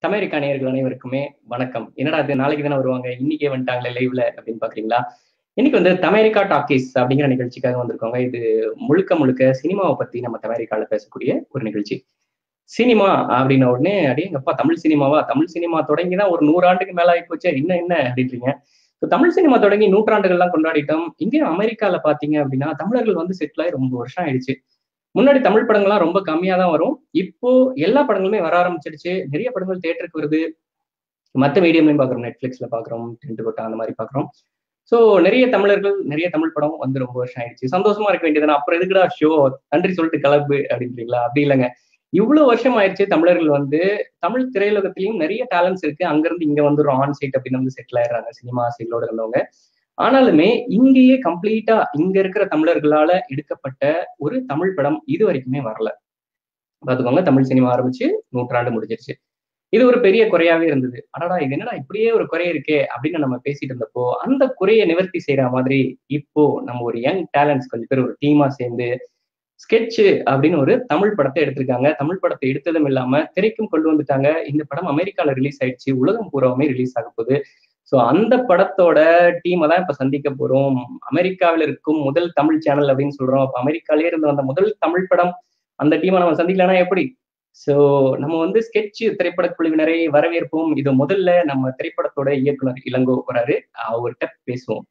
தமிழக நேயர்கள் அனைவருக்குமே வணக்கம் என்னடா இது நாளைக்கு தானே வருவாங்க இன்னைக்கே வந்துட்டாங்களே லைவ்ல அப்படின்னு பாக்குறீங்களா இன்னைக்கு வந்து தமிரிக்கா டாக்கீஸ் அப்படிங்கிற நிகழ்ச்சிக்காக வந்திருக்கோங்க இது முழுக்க முழுக்க சினிமாவை பத்தி நம்ம தமிரிக்கால பேசக்கூடிய ஒரு நிகழ்ச்சி சினிமா அப்படின்ன உடனே அடியே எங்கப்பா தமிழ் சினிமாவா தமிழ் சினிமா தொடங்கி தான் ஒரு நூறாண்டுக்கு மேல ஆகி போச்சு என்ன என்ன அப்படின்றீங்க So, தமிழ் சினிமா தொடங்கி நூற்றாண்டுகள்லாம் கொண்டாடிட்டோம் இங்கேயும் அமெரிக்கால பாத்தீங்க அப்படின்னா தமிழர்கள் வந்து செட்டில் ஆகி ரொம்ப வருஷம் ஆயிடுச்சு முன்னாடி தமிழ் படங்கள்லாம் ரொம்ப கம்மியா தான் வரும் இப்போ எல்லா படங்களுமே வர ஆரம்பிச்சிடுச்சு நிறைய படங்கள் தேட்டருக்கு வருது மற்ற மீடியம்லையும் பாக்குறோம் நெட்ஃபிளிக்ஸ்ல பாக்குறோம் டென்ட் கொட்டா அந்த மாதிரி பாக்குறோம் ஸோ நிறைய தமிழர்கள் நிறைய தமிழ் படம் வந்து ரொம்ப வருஷம் ஆயிடுச்சு சந்தோஷமா இருக்க வேண்டியதுனா அப்புறம் எதுக்குடா ஷோ நன்றி சொல்லிட்டு கிளம்பு அப்படின்றீங்களா அப்படி இல்லைங்க இவ்வளவு வருஷம் ஆயிடுச்சு தமிழர்கள் வந்து தமிழ் திரையுலகத்திலையும் நிறைய டேலண்ட்ஸ் இருக்கு அங்கிருந்து இங்க வந்து ஆன் சைட் அப்படின்னு வந்து செட்டில் ஆயிடுறாங்க சினிமா ஆசைகளோட இருந்தவங்க ஆனாலுமே இங்கேயே கம்ப்ளீட்டா இங்க இருக்கிற தமிழர்களால எடுக்கப்பட்ட ஒரு தமிழ் படம் இது வரைக்குமே வரல பாத்துக்கோங்க தமிழ் சினிமா ஆரம்பிச்சு நூற்றாண்டு முடிஞ்சிருச்சு இது ஒரு பெரிய குறையாவே இருந்தது அடடா இது என்னடா இப்படியே ஒரு குறை இருக்கே அப்படின்னு நம்ம பேசிட்டு இருந்தப்போ அந்த குறையை நிவர்த்தி செய்யற மாதிரி இப்போ நம்ம ஒரு யங் டேலண்ட்ஸ் கொஞ்சம் பேர் ஒரு டீமா சேர்ந்து ஸ்கெட்சு அப்படின்னு ஒரு தமிழ் படத்தை எடுத்திருக்காங்க தமிழ் படத்தை எடுத்ததும் இல்லாம திரைக்கும் கொண்டு வந்துட்டாங்க இந்த படம் அமெரிக்கால ரிலீஸ் ஆயிடுச்சு உலகம் பூராவுமே ரிலீஸ் ஆக போகுது ஸோ அந்த படத்தோட டீமை தான் இப்ப சந்திக்க போறோம் அமெரிக்காவில் இருக்கும் முதல் தமிழ் சேனல் அப்படின்னு சொல்றோம் அப்ப அமெரிக்காலே இருந்து வந்த முதல் தமிழ் படம் அந்த டீமை நம்ம சந்திக்கலன்னா எப்படி ஸோ நம்ம வந்து ஸ்கெட்ச் திரைப்பட குழுவினரை வரவேற்போம் இது முதல்ல நம்ம திரைப்படத்தோட இயக்குனர் இளங்கோ வராரு அவர்கிட்ட பேசுவோம்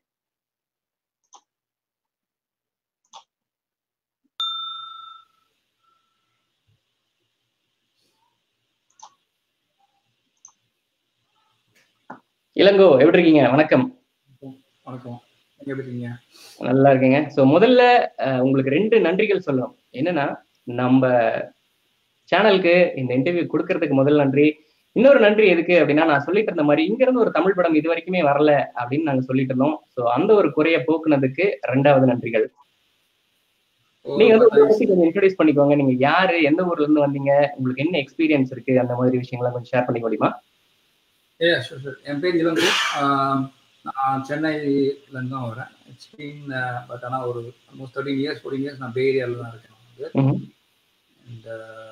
இளங்கோ எப்படி இருக்கீங்க வணக்கம் வணக்கம் நீங்க எப்படி இருக்கீங்க நல்லா இருக்கீங்க ஸோ முதல்ல அஹ், உங்களுக்கு ரெண்டு நன்றிகள் சொல்லணும் என்னன்னா நம்ம சேனலுக்கு இந்த இன்டர்வியூ கொடுக்கறதுக்கு முதல் நன்றி இன்னொரு நன்றி எதுக்கு அப்படின்னா நான் சொல்லிட்டு இருந்த மாதிரி இங்க இருந்து ஒரு தமிழ் படம் இது வரைக்குமே வரல அப்படின்னு நாங்க சொல்லிட்டு இருந்தோம் ஸோ அந்த ஒரு குறைய போக்குனதுக்கு ரெண்டாவது நன்றிகள் நீங்க வந்து உங்களை பத்தி கொஞ்சம் இன்ட்ரோடியூஸ் பண்ணிக்கோங்க நீங்க யாரு எந்த ஊர்ல இருந்து வந்தீங்க உங்களுக்கு என்ன எக்ஸ்பீரியன்ஸ் இருக்கு அந்த மாதிரி விஷயங்கள்லாம் கொஞ்சம் ஷேர் பண்ணிக்க முடியுமா ஏ ஷூர் ஷூர் என் பேர் இளங்கோ ஆஹ் நான் சென்னையில இருந்து தான் வரேன் இட்ஸ் பீன் பட் ஆனால் ஒரு almost thirteen years fourteen years நான் பே ஏரியாவில் தான் இருக்கேன் வந்து ம்ஹும். அண்ட்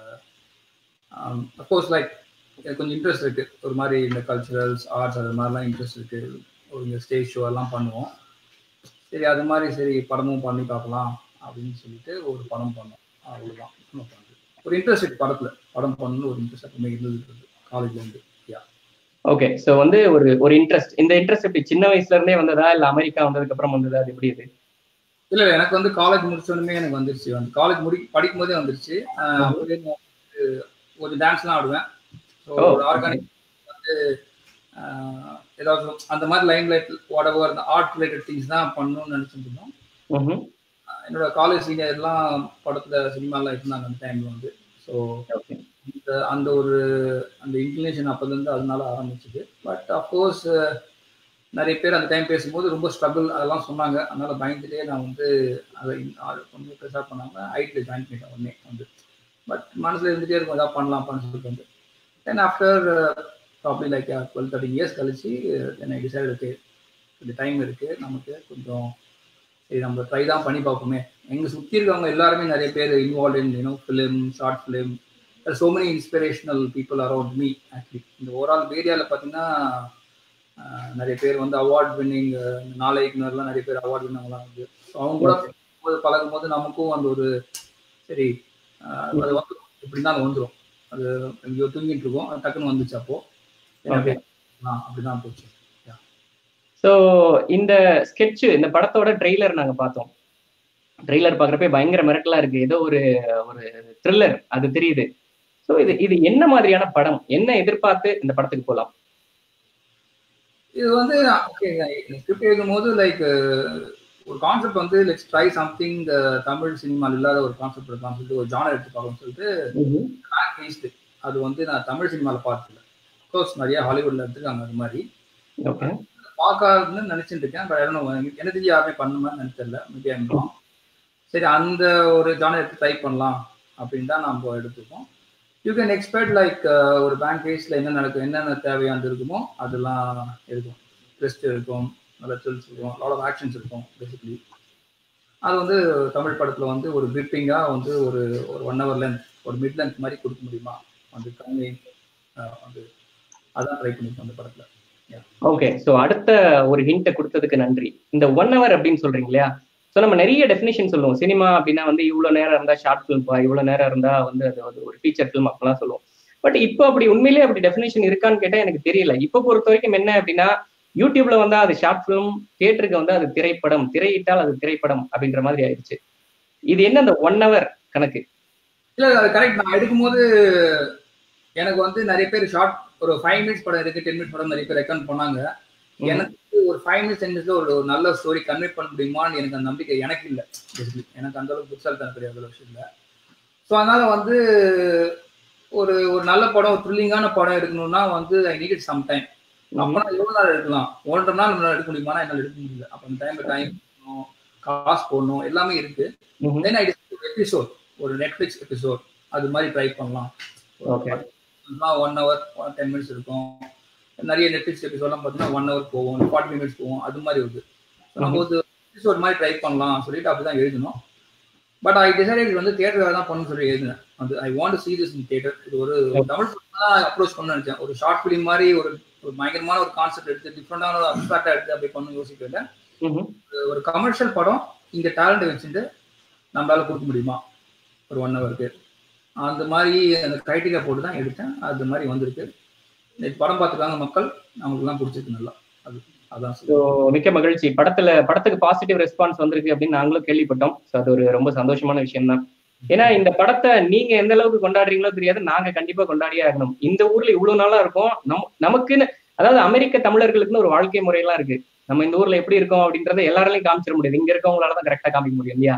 அஃப்கோர்ஸ் லைக் எனக்கு கொஞ்சம் இன்ட்ரெஸ்ட் இருக்கு ஒரு மாதிரி இந்த கல்ச்சுரல்ஸ் ஆர்ட்ஸ் அது மாதிரிலாம் இன்ட்ரெஸ்ட் இருக்கு ஒரு இந்த ஸ்டேஜ் ஷோ எல்லாம் பண்ணுவோம் சரி அது மாதிரி சரி படமும் பண்ணி பார்க்கலாம் அப்படின்னு சொல்லிட்டு ஒரு படம் பண்ணோம் அவ்வளோதான் ஒரு இன்ட்ரெஸ்ட் இருக்கு படத்துல படம் பண்ணணும்னு ஒரு இன்ட்ரெஸ்ட் எப்பவுமே இருந்தது காலேஜ்ல இருந்து ஓகே ஸோ வந்து ஒரு ஒரு இன்ட்ரெஸ்ட் இந்த இன்ட்ரெஸ்ட் எப்படி சின்ன வயசுல இருந்தே வந்ததா இல்ல அமெரிக்கா வந்ததுக்கு அப்புறம் வந்ததா அது எப்படி இது இல்ல இல்ல, எனக்கு வந்து காலேஜ் முடிச்சோடனே எனக்கு வந்துருச்சு வந்து காலேஜ் முடி படிக்கும் போதே வந்துருச்சு ஆஹ் அப்பவே நான் வந்து கொஞ்சம் டான்ஸ்லாம் ஆடுவேன் ஸோ ஓ, ஒரு ஆர்கானிக் வந்து ஆஹ் ஏதாவது அந்த மாதிரி லைன் லைட் வாட் எவர் இந்த ஆர்ட் ரிலேட்டட் திங்ஸ் தான் பண்ணணும்னு நினைச்சிட்டு இருந்தோம் ம்ஹும். என்னோட காலேஜ் சீனியர் எல்லாம் படத்துல சினிமாலாம் இருந்தாங்க அந்த டைம்ல வந்து ஸோ Okay. இந்த அந்த ஒரு அந்த இன்க்ளினேஷன் அப்போதுலேருந்து அதனால ஆரம்பிச்சது பட் அஃப்கோர்ஸ் நிறைய பேர் அந்த டைம் பேசும்போது ரொம்ப ஸ்ட்ரகிள் அதெல்லாம் சொன்னாங்க அதனால பயந்துட்டே நான் வந்து அதை கொஞ்சம் ப்ரெஷர் பண்ணாமல் ஐடியில் ஜாயின் பண்ணிட்டேன் உடனே வந்து பட் மனசில் இருந்துகிட்டே இருக்கும் ஏதாவது பண்ணலாம் பண்ண சொல்லிட்டு வந்து then after probably like twelve thirteen years கழிச்சு தென் ஐ டிசைட் ஓகே கொஞ்சம் டைம் இருக்குது நமக்கு கொஞ்சம் சரி நம்ம ட்ரை தான் பண்ணி பார்ப்போமே எங்கள் சுற்றி இருக்கவங்க எல்லாருமே நிறைய பேர் involve in you know film short film so many inspirational people around me actually இந்த ஓவரால் ஏரியாவில் பார்த்தீங்கன்னா ஆஹ், நிறைய பேர் வந்து அவார்ட் வின்னிங் நாளை இயக்குனர்லாம் நிறைய பேர் அவார்ட் வின்னவங்களாம் வந்து ஸோ அவங்க கூட போது பழகும் போது நமக்கும் அந்த ஒரு சரி ஆஹ், அது வந்துடும் இப்படி தான் அது வந்துடும் அது எங்கேயோ தூங்கிட்டு இருக்கோம் அது டக்குன்னு வந்துச்சு அப்போ Okay. அப்படிதான் போச்சு ஸோ இந்த ஸ்கெட்ச் இந்த படத்தோட ட்ரெய்லர் நாங்க பார்த்தோம் ட்ரெய்லர் பார்க்குறப்ப பயங்கர மிரட்டலா இருக்கு ஏதோ ஒரு ஒரு த்ரில்லர் அது தெரியுது ஸோ இது இது என்ன மாதிரியான படம் என்ன எதிர்பார்த்து இந்த படத்துக்கு போகலாம் இது வந்து ஓகே ஸ்கிரிப்ட் எழுதும் போது லைக் ஒரு கான்செப்ட் வந்து லெட்ஸ் ட்ரை சம்திங் தமிழ் சினிமாவில் இல்லாத ஒரு கான்செப்ட் இருக்கான்னு சொல்லிட்டு ஒரு ஜானர் எடுத்து பார்க்கணும்னு சொல்லிட்டு பேஸ்ட் அது வந்து நான் தமிழ் சினிமாவில் பார்த்ததில்ல கோர்ஸ் நிறைய ஹாலிவுட்ல எடுத்துருக்காங்க அது மாதிரி ஓகே பார்க்காதுன்னு நினைச்சிட்டு இருக்கேன் பட் எனக்கு எனக்கு தெரிஞ்சு யாருமே பண்ணுமே நினைச்சல மேபி ஐம் சரி அந்த ஒரு ஜானர் எடுத்து ட்ரை பண்ணலாம் அப்படின்னு தான் நம்ம எடுத்துப்போம் யூ கேன் எக்ஸ்பெக்ட் லைக் ஒரு பேங்க் கேஸில் என்ன நடக்கும் என்னென்ன தேவையானது இருக்குமோ அதெல்லாம் இருக்கும் ட்விஸ்ட் இருக்கும் நல்ல த்ரில்ஸ் இருக்கும் லாட் ஆஃப் ஆக்ஷன்ஸ் இருக்கும் பேசிக்கலி அது வந்து தமிழ் படத்தில் வந்து ஒரு கிரிப்பிங்காக வந்து ஒரு ஒரு ஒன் ஹவர் லென்த் ஒரு மிட் லென்த் மாதிரி கொடுக்க முடியுமா வந்து கம்மி வந்து அதான் ட்ரை பண்ணிருக்கோம் அந்த படத்துல ஓகே சோ அடுத்த ஒரு ஹிண்ட்டை கொடுத்ததுக்கு நன்றி இந்த ஒன் ஹவர் அப்படின்னு சொல்றீங்க இல்லையா ஸோ நம்ம நிறைய டெஃபினேஷன் சொல்லுவோம் சினிமா அப்படின்னா வந்து இவ்வளவு நேரம் இருந்தா ஷார்ட் ஃபிலிம்ப்பா இவ்வளவு நேரம் இருந்தா வந்து அது வந்து ஒரு ஃபீச்சர் ஃபிலிம் அப்படிலாம் சொல்லுவோம் பட் இப்போ அப்படி உண்மையிலேயே அப்படி டெஃபினேஷன் இருக்கான்னு கேட்டா எனக்கு தெரியல இப்போ பொறுத்த வரைக்கும் என்ன அப்படின்னா யூடியூப்ல வந்தா அது ஷார்ட் ஃபிலிம் தியேட்டருக்கு வந்து அது திரைப்படம் திரையிட்டால் அது திரைப்படம் அப்படின்ற மாதிரி ஆயிடுச்சு இது என்ன அந்த ஒன் ஹவர் கணக்கு இல்ல அது கரெக்ட் நான் எடுக்கும்போது எனக்கு வந்து நிறைய பேர் ஷார்ட் ஒரு ஃபைவ் மினிட்ஸ் படம் இருக்கு டென் மினிட்ஸ் படம் நிறைய பேர் ரெக்கமெண்ட் பண்ணாங்க எனக்கு ஒரு ஃபைவ் மினிட்ஸ் டென் மினிட்ஸ்ல ஒரு நல்ல ஸ்டோரி கன்வே பண்ண முடியுமான்னு எனக்கு அந்த நம்பிக்கை எனக்கு இல்லை எனக்கு அந்த அளவுக்கு புத்தால் தெரியாது ஒரு விஷயம் இல்லை ஸோ அதனால வந்து ஒரு ஒரு நல்ல படம் ஒரு த்ரில்லிங்கான படம் எடுக்கணும்னா வந்து I need it some time அப்பனா எவ்வளவு நாள் எடுக்கலாம் ஒன்றரை நாள் நம்மளால எடுக்க முடியுமா என்னால எடுக்க முடியல அப்ப அந்த டைம்ல டைம் போடணும் காசு போடணும் எல்லாமே இருக்கு தென் ஐ எபிசோட் ஒரு நெட்ஃபிளிக்ஸ் எபிசோட் அது மாதிரி ட்ரை பண்ணலாம் ஒன் ஹவர் டென் மினிட்ஸ் இருக்கும் நிறைய நெட்ஃபிளிக்ஸ் எபிசோட்லாம் பார்த்தீங்கன்னா ஒன் ஹவர் போகும் ஃபார்ட்டி மினிட்ஸ் போகும் அது மாதிரி வருது நம்ம ஒரு எபிசோட் மாதிரி ட்ரை பண்ணலாம் சொல்லிட்டு அப்படிதான் எழுதணும் பட் ஐ டிசைட் இது வந்து தியேட்டர் தான் பண்ணணும்னு சொல்லி எழுதினேன் வந்து I want see this in theatre இது ஒரு தமிழ் தான் அப்ரோச் பண்ண நினைச்சேன் ஒரு ஷார்ட் ஃபிலிம் மாதிரி ஒரு ஒரு பயங்கரமான ஒரு கான்செப்ட் எடுத்து டிஃப்ரெண்டான ஒரு அப்சாக்டா எடுத்து அப்படி பண்ணணும் யோசிக்கல ஒரு கமர்ஷியல் படம் இந்த டேலண்ட் வச்சுட்டு நம்மளால கொடுக்க முடியுமா ஒரு ஒன் ஹவருக்கு அந்த மாதிரி அந்த கிரைட்டீரியா போட்டு தான் எடுத்தேன் அது மாதிரி வந்திருக்கு படம் பார்த்துருக்காங்க மக்கள் அவங்களுக்குலாம் பிடிச்சிருக்கு நல்லா அது அதான் மிக்க மகிழ்ச்சி படத்துல படத்துக்கு பாசிட்டிவ் ரெஸ்பான்ஸ் வந்திருக்கு அப்படின்னு நாங்களும் கேள்விப்பட்டோம் ஸோ அது ஒரு ரொம்ப சந்தோஷமான விஷயம் தான் ஏன்னா இந்த படத்தை நீங்க எந்த அளவுக்கு கொண்டாடுறீங்களோ தெரியாது நாங்க கண்டிப்பா கொண்டாடியே ஆகணும் இந்த ஊர்ல இவ்வளவு நாளா இருக்கும் நம் நமக்குன்னு அதாவது அமெரிக்க தமிழர்களுக்குன்னு ஒரு வாழ்க்கை முறையெல்லாம் இருக்கு நம்ம இந்த ஊர்ல எப்படி இருக்கோம் அப்படின்றத எல்லாராலையும் காமிச்சிட முடியாது இங்க இருக்கவங்களால தான் கரெக்டா காமிக்க முடியும் இல்லையா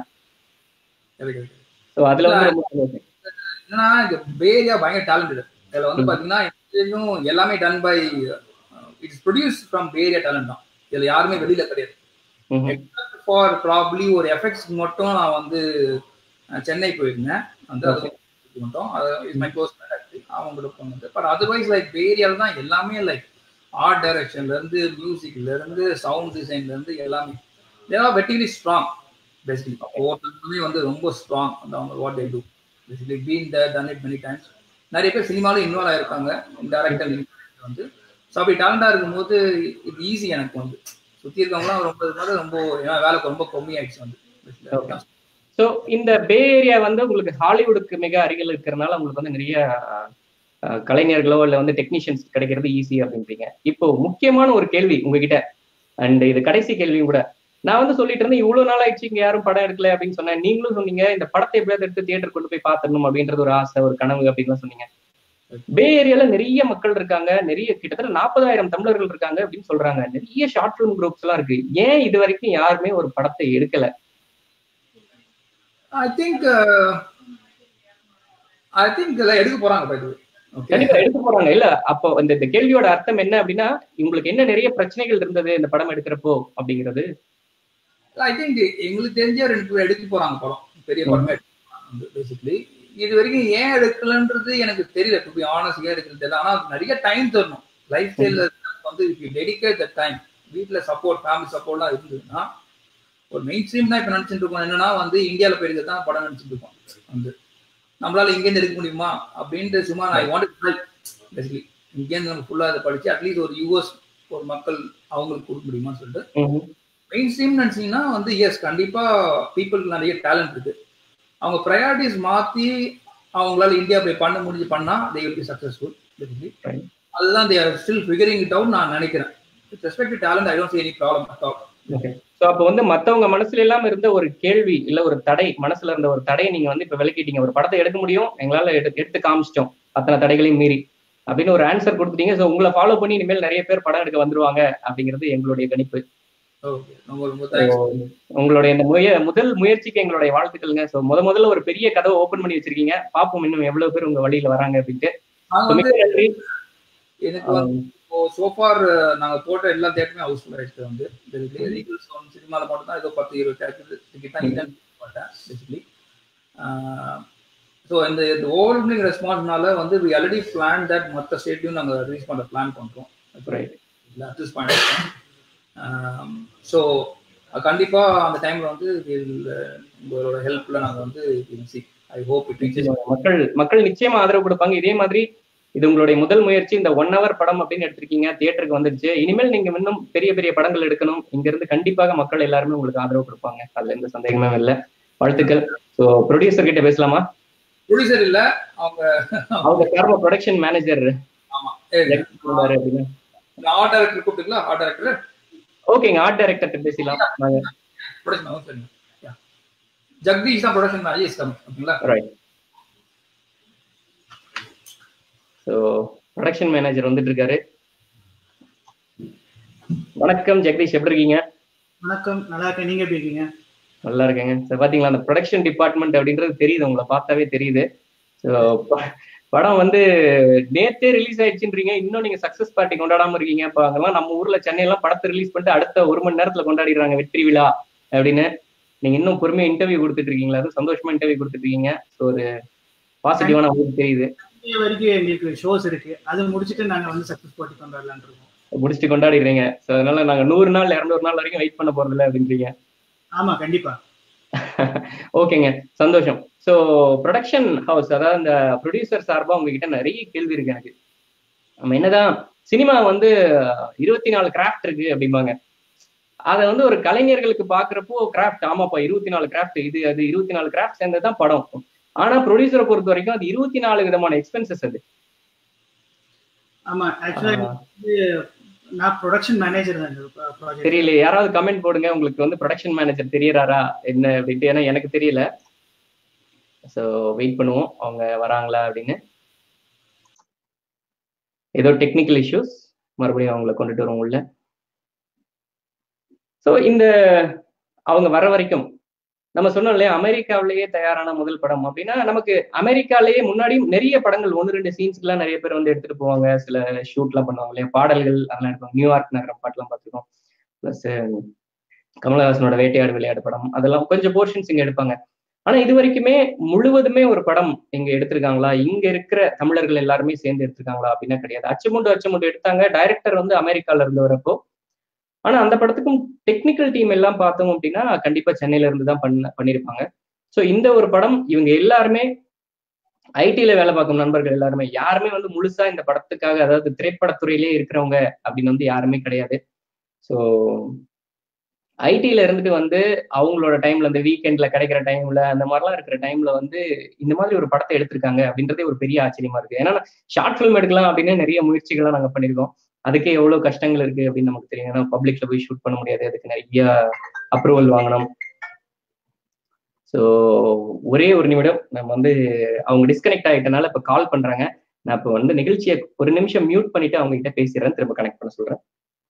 ஸோ அதுல வந்து ரொம்ப என்னன்னா இந்த பேரியா பயங்கர டேலண்டட் இதுல வந்து பாத்தீங்கன்னா எல்லாமே done by it's produce from bay area talent தான் இதுல யாருமே வெளியில கிடையாது ஃபார் ப்ராப்ளி ஒரு எஃபெக்ட்ஸ் மட்டும் நான் வந்து சென்னை போயிருந்தேன் வந்து அது மட்டும் மை க்ளோஸ் அவங்களுக்கு வந்து பட் அதர்வைஸ் லைக் பேரியால தான் எல்லாமே லைக் ஆர்ட் டைரக்ஷன்ல இருந்து மியூசிக்ல இருந்து சவுண்ட் டிசைன்ல இருந்து எல்லாமே தேர் வெட்டிலி ஸ்ட்ராங் பேசிக்கலி ஒவ்வொருத்தருமே வந்து ரொம்ப ஸ்ட்ராங் அந்த அவங்க what they do basically been the done it many times நிறைய பேர் சினிமாலும் இன்வால்வ் ஆயிருக்காங்க டேரக்டர் வந்து ஸோ அப்படி டேலண்டா இருக்கும்போது இது ஈஸி எனக்கு வந்து சுத்தி இருக்கவங்களாம் ரொம்ப இது ரொம்ப ஏன்னா வேலைக்கு ரொம்ப கம்மியாயிடுச்சு வந்து ஸோ இந்த பே ஏரியா வந்து உங்களுக்கு ஹாலிவுட்டுக்கு மிக அருகில் இருக்கிறனால உங்களுக்கு வந்து நிறைய கலைஞர்களோ இல்லை வந்து டெக்னீஷியன்ஸ் கிடைக்கிறது ஈஸி அப்படின்றீங்க இப்போ முக்கியமான ஒரு கேள்வி உங்ககிட்ட அண்ட் இது கடைசி கேள்வியும் கூட நான் வந்து சொல்லிட்டு இருந்தேன் இவ்வளவு நாள் ஆயிடுச்சு இங்க யாரும் படம் எடுக்கல அப்படின்னு சொன்னேன் நீங்களும் சொன்னீங்க இந்த படத்தை எப்படியாவது எடுத்து தியேட்டர் கொண்டு போய் பாத்துடணும் அப்படின்றது ஒரு ஆசை ஒரு கனவு அப்படின்னு சொன்னீங்க பே ஏரியால நிறைய மக்கள் இருக்காங்க நிறைய கிட்டத்தட்ட நாற்பதாயிரம் தமிழர்கள் இருக்காங்க அப்படின்னு சொல்றாங்க நிறைய ஷார்ட் ஃபிலிம் குரூப்ஸ் எல்லாம் இருக்கு ஏன் இது வரைக்கும் யாருமே ஒரு படத்தை எடுக்கல ஐ திங்க் ஐ திங்க் எடுக்க போறாங்க கண்டிப்பா எடுக்க போறாங்க இல்ல அப்போ இந்த இந்த கேள்வியோட அர்த்தம் என்ன அப்படின்னா உங்களுக்கு என்ன நிறைய பிரச்சனைகள் இருந்தது இந்த படம் எடுக்கிறப்போ அப்படிங்கிறது ஐ திங்க் எங்களுக்கு தெரிஞ்ச ரெண்டு பேர் எடுக்க போறாங்க படம் பெரிய படமே பேசிக்கலி இது வரைக்கும் ஏன் எடுக்கலன்றது எனக்கு தெரியல டு பி ஆனஸ்ட் ஏன் எடுக்கிறது தெரியல ஆனா நிறைய டைம் தரணும் லைஃப் ஸ்டைல்ல வந்து if you dedicate the time வீட்டுல சப்போர்ட் ஃபேமிலி சப்போர்ட்லாம் இருந்ததுன்னா ஒரு மெயின் ஸ்ட்ரீம் தான் இப்ப நினைச்சிட்டு இருக்கோம் என்னன்னா வந்து இந்தியாவில போயிருக்க தான் படம் நினைச்சிட்டு இருக்கோம் வந்து நம்மளால இங்கேருந்து எடுக்க முடியுமா அப்படின்ட்டு சும்மா நான் வாண்ட் ட்ரை பேசிக்கலி இங்கேருந்து நம்ம ஃபுல்லா அதை படிச்சு அட்லீஸ்ட் ஒரு யூஎஸ் ஒரு மக்கள் அவங்களுக்கு கொடுக்க முடியுமான்னு சொல்லிட்டு மெயின் ஸ்ட்ரீம் நினைச்சீங்கன்னா வந்து எஸ் கண்டிப்பா பீப்புளுக்கு நிறைய டேலண்ட் இருக்கு அவங்க ப்ரையாரிட்டிஸ் மாத்தி அவங்களால இந்தியா போய் பண்ண முடிஞ்சு பண்ணா they will be successful basically அதுதான் they are still figuring it out நான் நினைக்கிறேன் with respect to talent I don't see any problem at all so அப்போ வந்து மத்தவங்க மனசுல எல்லாம் இருந்த ஒரு கேள்வி இல்ல ஒரு தடை மனசுல இருந்த ஒரு தடையை நீங்க வந்து இப்ப விளக்கிட்டீங்க ஒரு படத்தை எடுக்க முடியும் எங்களால எடுத்து எடுத்து காமிச்சிட்டோம் அத்தனை தடைகளையும் மீறி அப்படின்னு ஒரு ஆன்சர் கொடுத்துட்டீங்க ஸோ உங்களை ஃபாலோ பண்ணி இனிமேல் நிறைய பேர் படம் எடுக்க வந்துருவாங்க அப்படிங்கிறது எங்களுடைய கணிப்பு உங்களுடைய இந்த முய முதல் முயற்சிக்கு எங்களுடைய வாழ்த்துக்கள்ங்க ஸோ முத முதல்ல ஒரு பெரிய கதவை ஓபன் பண்ணி வச்சிருக்கீங்க பார்ப்போம் இன்னும் எவ்வளவு பேர் உங்க வழியில வராங்க அப்படின்ட்டு நன்றி எனக்கு வந்து இப்போ சோஃபார் நாங்க போட்ட எல்லா தேட்டருமே ஹவுஸ்ஃபுல் ஆயிடுச்சு வந்து லீகல் சவுண்ட் சினிமாவில் மட்டும் தான் ஏதோ பத்து இருபது தேட்டர் டிக்கெட் தான் இன்டர்ன் போட்டேன் பேசிக்கலி ஸோ இந்த இந்த ஓவர்வெல்மிங் ரெஸ்பான்ஸ்னால வந்து வி ஆல்ரெடி பிளான் தட் மற்ற ஸ்டேட்லையும் நாங்கள் ரிலீஸ் பண்ண பிளான் பண்ணுறோம் அட்ஜஸ்ட் பண்ணிருக்கோம் ஸோ கண்டிப்பாக அந்த டைமில் வந்து உங்களோட ஹெல்ப்ல நாங்கள் வந்து ஐ ஹோப் இட் மக்கள் மக்கள் நிச்சயமா ஆதரவு கொடுப்பாங்க இதே மாதிரி இது உங்களுடைய முதல் முயற்சி இந்த ஒன் ஹவர் படம் அப்படின்னு எடுத்திருக்கீங்க தியேட்டருக்கு வந்துருச்சு இனிமேல் நீங்க இன்னும் பெரிய பெரிய படங்கள் எடுக்கணும் இங்க இருந்து கண்டிப்பாக மக்கள் எல்லாருமே உங்களுக்கு ஆதரவு கொடுப்பாங்க அதுல எந்த சந்தேகமே இல்லை வாழ்த்துக்கள் ஸோ ப்ரொடியூசர் கிட்ட பேசலாமா ப்ரொடியூசர் இல்ல அவங்க அவங்க சார்பா ப்ரொடக்ஷன் மேனேஜர் ஆமா அப்படின்னு ஆர்ட் டைரக்டர் கூப்பிட்டுங்களா ஆர்ட் டைரக்டர் ஓகேங்க ஆர்ட் டைரக்டர் பேசலாம் நாங்க ப்ரொடக்ஷன் சரிங்க Yeah. ஜெகதீஷ் தான் ப்ரொடக்ஷன் மேனேஜர் கம் ஓகேங்களா ரைட் ஸோ ப்ரொடக்ஷன் மேனேஜர் வந்துட்டு இருக்காரு வணக்கம் ஜெகதீஷ் எப்படி இருக்கீங்க வணக்கம் நல்லா இருக்கேன் நீங்க எப்படி இருக்கீங்க நல்லா இருக்கேங்க சார் பாத்தீங்களா அந்த ப்ரொடக்ஷன் டிபார்ட்மெண்ட் அப்படின்றது தெரியுது உங்களை பார்த்தாவே தெரியுது ஸோ படம் வந்து நேத்தே ரிலீஸ் ஆயிடுச்சுன்றீங்க இன்னும் நீங்க சக்சஸ் பார்ட்டி கொண்டாடாம இருக்கீங்க இப்போ அங்கெல்லாம் நம்ம ஊர்ல சென்னையெல்லாம் படத்தை ரிலீஸ் பண்ணிட்டு அடுத்த ஒரு மணி நேரத்துல கொண்டாடிடுறாங்க வெற்றி விழா அப்படின்னு நீங்க இன்னும் பொறுமையா இன்டர்வியூ கொடுத்துட்டு இருக்கீங்களா அது சந்தோஷமா இன்டர்வியூ கொடுத்துட்டு இருக்கீங்க ஸோ ஒரு பாசிட்டிவான உங்களுக்கு தெரியுது இது வரைக்கும் எங்களுக்கு ஷோஸ் இருக்கு அது முடிச்சுட்டு நாங்க வந்து சக்சஸ் போட்டி கொண்டாடலாம்னு இருக்கோம் முடிச்சுட்டு கொண்டாடிடுறீங்க ஸோ அதனால நாங்க நூறு நாள் இரநூறு நாள் வரைக்கும் வெயிட் பண்ண போறது இல்லை அப்படின்றீங்க ஆமா கண்டிப்பா ஓகேங்க சந்தோஷம் ஸோ ப்ரொடக்ஷன் ஹவுஸ் அதாவது இந்த ப்ரொடியூசர் சார்பா உங்ககிட்ட நிறைய கேள்வி இருக்கு எனக்கு நம்ம என்னதான் சினிமா வந்து இருபத்தி நாலு கிராஃப்ட் இருக்கு அப்படிம்பாங்க அதை வந்து ஒரு கலைஞர்களுக்கு பாக்குறப்போ கிராஃப்ட் ஆமாப்பா இருபத்தி நாலு கிராஃப்ட் இது அது இருபத்தி நாலு கிராஃப்ட் சேர்ந்ததுதான் படம் ஆனா ப்ரொடியூசரை பொறுத்த வரைக்கும் அது இருபத்தி நாலு விதமான எக்ஸ்பென்சஸ் அது ஆமா ஆக்சுவலா நான் ப்ரொடக்ஷன் மேனேஜர் தான் இந்த ப்ராஜெக்ட் தெரியல யாராவது கமெண்ட் போடுங்க உங்களுக்கு வந்து ப்ரொடக்ஷன் மேனேஜர் தெரியறாரா என்ன அப்படின்ட்டு ஏன்னா எனக்கு தெரியல ஸோ வெயிட் பண்ணுவோம் அவங்க வராங்களா அப்படின்னு ஏதோ டெக்னிக்கல் இஷ்யூஸ் மறுபடியும் அவங்கள கொண்டுட்டு வருவோம் உள்ள ஸோ இந்த அவங்க வர வரைக்கும் நம்ம சொன்னோம் இல்லையா அமெரிக்காவிலேயே தயாரான முதல் படம் அப்படின்னா நமக்கு அமெரிக்காலேயே முன்னாடியும் நிறைய படங்கள் ஒன்று ரெண்டு சீன்ஸ்க்குலாம் நிறைய பேர் வந்து எடுத்துட்டு போவாங்க சில ஷூட்லாம் பண்ணுவாங்க இல்லையா பாடல்கள் அதெல்லாம் எடுப்பாங்க நியூயார்க் நகரம் பாட்டுலாம் பார்த்துருக்கோம் ப்ளஸ் கமலஹாசனோட வேட்டையாடு விளையாடு படம் அதெல்லாம் கொஞ்சம் போர்ஷன்ஸ் இங்க எடுப்பாங்க ஆனா இது வரைக்குமே முழுவதுமே ஒரு படம் இங்க எடுத்திருக்காங்களா இங்க இருக்கிற தமிழர்கள் எல்லாருமே சேர்ந்து எடுத்திருக்காங்களா அப்படின்னா கிடையாது அச்சமுண்டு அச்சமுண்டு எடுத்தாங்க டைரக்டர் வந்து அமெரிக்கால இருந்து வரப்போ ஆனா அந்த படத்துக்கும் டெக்னிக்கல் டீம் எல்லாம் பார்த்தோம் அப்படின்னா கண்டிப்பா சென்னையில இருந்து தான் பண்ண பண்ணியிருப்பாங்க ஸோ இந்த ஒரு படம் இவங்க எல்லாருமே ஐடில வேலை பார்க்கும் நண்பர்கள் எல்லாருமே யாருமே வந்து முழுசா இந்த படத்துக்காக அதாவது திரைப்படத்துறையிலே இருக்கிறவங்க அப்படின்னு வந்து யாருமே கிடையாது ஸோ ஐடில இருந்துட்டு வந்து அவங்களோட டைம்ல இந்த வீக்கெண்ட்ல கிடைக்கிற டைம்ல அந்த மாதிரிலாம் இருக்கிற டைம்ல வந்து இந்த மாதிரி ஒரு படத்தை எடுத்திருக்காங்க அப்படின்றதே ஒரு பெரிய ஆச்சரியமா இருக்கு ஏன்னா ஷார்ட் ஃபிலிம் எடுக்கலாம் அப்படின்னு நிறைய முயற்சிகள்லாம் நாங்க பண்ணியிருக்கோம் அதுக்கே எவ்வளவு கஷ்டங்கள் இருக்கு அப்படின்னு நமக்கு தெரியும் ஏன்னா பப்ளிக்ல போய் ஷூட் பண்ண முடியாது அதுக்கு நிறைய அப்ரூவல் வாங்கணும் ஸோ ஒரே ஒரு நிமிடம் நம்ம வந்து அவங்க டிஸ்கனெக்ட் ஆகிட்டனால இப்போ கால் பண்றாங்க நான் இப்போ வந்து நிகழ்ச்சியை ஒரு நிமிஷம் மியூட் பண்ணிட்டு அவங்க கிட்ட பேசிடுறேன் திரும்ப கனெக்ட் பண்ண சொல்றேன்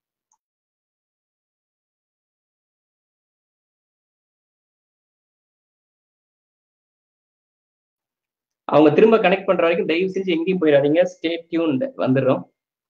அவங்க திரும்ப கனெக்ட் பண்ற வரைக்கும் தயவு செஞ்சு எங்கேயும் போயிடாதீங்க ஸ்டே டியூன்ட் வந்துடுறோம்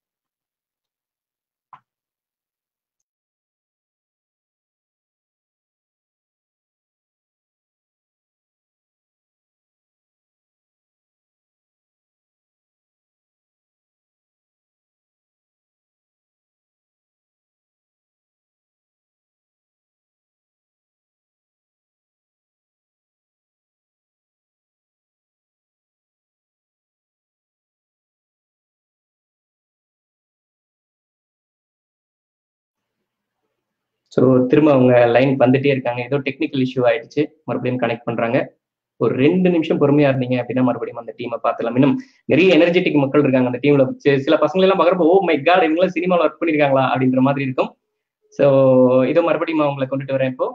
ஸோ திரும்ப அவங்க லைன் வந்துட்டே இருக்காங்க ஏதோ டெக்னிக்கல் இஷ்யூ ஆயிடுச்சு மறுபடியும் கனெக்ட் பண்றாங்க ஒரு ரெண்டு நிமிஷம் பொறுமையா இருந்தீங்க அப்படின்னா மறுபடியும் அந்த டீமை பார்த்துலாம் இன்னும் நிறைய எனர்ஜெட்டிக் மக்கள் இருக்காங்க அந்த டீம்ல சில பசங்க எல்லாம் பார்க்குறப்போ ஓ மை காட் இவங்களாம் சினிமாவில் ஒர்க் பண்ணியிருக்காங்களா அப்படின்ற மாதிரி இருக்கும் ஸோ இதோ மறுபடியும் அவங்களை கொண்டுட்டு வரேன் இப்போ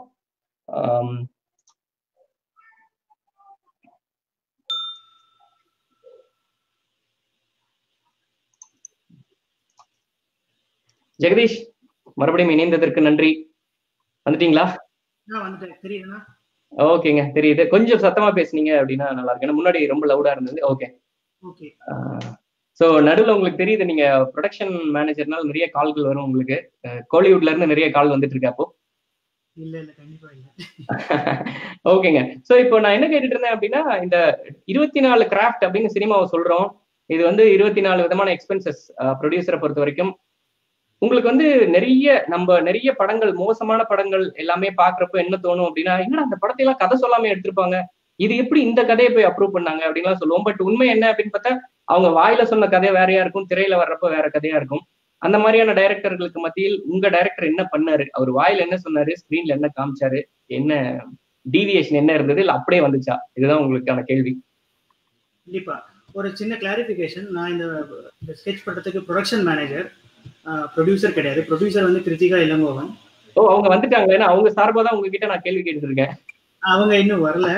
ஜெகதீஷ் மறுபடியும் இணைந்ததற்கு நன்றி வந்துட்டீங்களா வந்துட்டேன் தெரியுதுண்ணா ஓகேங்க தெரியுது கொஞ்சம் சத்தமா பேசுனீங்க அப்படின்னா நல்லா இருக்கு ஏன்னா முன்னாடி ரொம்ப லவுடா இருந்தது ஓகே ஓகே ஸோ நடுவில் உங்களுக்கு தெரியுது நீங்க ப்ரொடக்ஷன் மேனேஜர்னால நிறைய கால்கள் வரும் உங்களுக்கு கோலிவுட்ல இருந்து நிறைய கால் வந்துட்டு இருக்கு அப்போ இல்ல இல்ல கண்டிப்பா இல்ல ஓகேங்க ஸோ இப்போ நான் என்ன கேட்டுட்டு இருந்தேன் அப்படின்னா இந்த இருபத்தி நாலு கிராஃப்ட் அப்படின்னு சினிமாவை சொல்றோம் இது வந்து இருபத்தி நாலு விதமான எக்ஸ்பென்சஸ் ப்ரொடியூசரை பொறுத்த வரைக்கும் உங்களுக்கு வந்து நிறைய நம்ம நிறைய படங்கள் மோசமான படங்கள் எல்லாமே பாக்குறப்ப என்ன தோணும் அப்படின்னா என்னடா அந்த படத்தை எல்லாம் கதை சொல்லாம எடுத்திருப்பாங்க இது எப்படி இந்த கதையை போய் அப்ரூவ் பண்ணாங்க அப்படின்லாம் சொல்லுவோம் பட் உண்மை என்ன அப்படின்னு பார்த்தா அவங்க வாயில சொன்ன கதை வேறையா இருக்கும் திரையில வர்றப்ப வேற கதையா இருக்கும் அந்த மாதிரியான டைரக்டர்களுக்கு மத்தியில் உங்க டைரக்டர் என்ன பண்ணாரு அவர் வாயில என்ன சொன்னாரு ஸ்கிரீன்ல என்ன காமிச்சாரு என்ன டீவியேஷன் என்ன இருந்தது இல்ல அப்படியே வந்துச்சா இதுதான் உங்களுக்கான கேள்வி கண்டிப்பா ஒரு சின்ன கிளாரிபிகேஷன் நான் இந்த இந்த ஸ்கெச் பண்றதுக்கு ப்ரொடக்ஷன் மேனேஜர் ப்ரொடியூசர் கிடையாது ப்ரொடியூசர் வந்து கிருத்திகா இளங்கோவன் ஓ அவங்க வந்துட்டாங்க ஏன்னா அவங்க சார்பா தான் உங்ககிட்ட நான் கேள்வி கேட்டுட்டு இருக்கேன் அவங்க இன்னும் வரல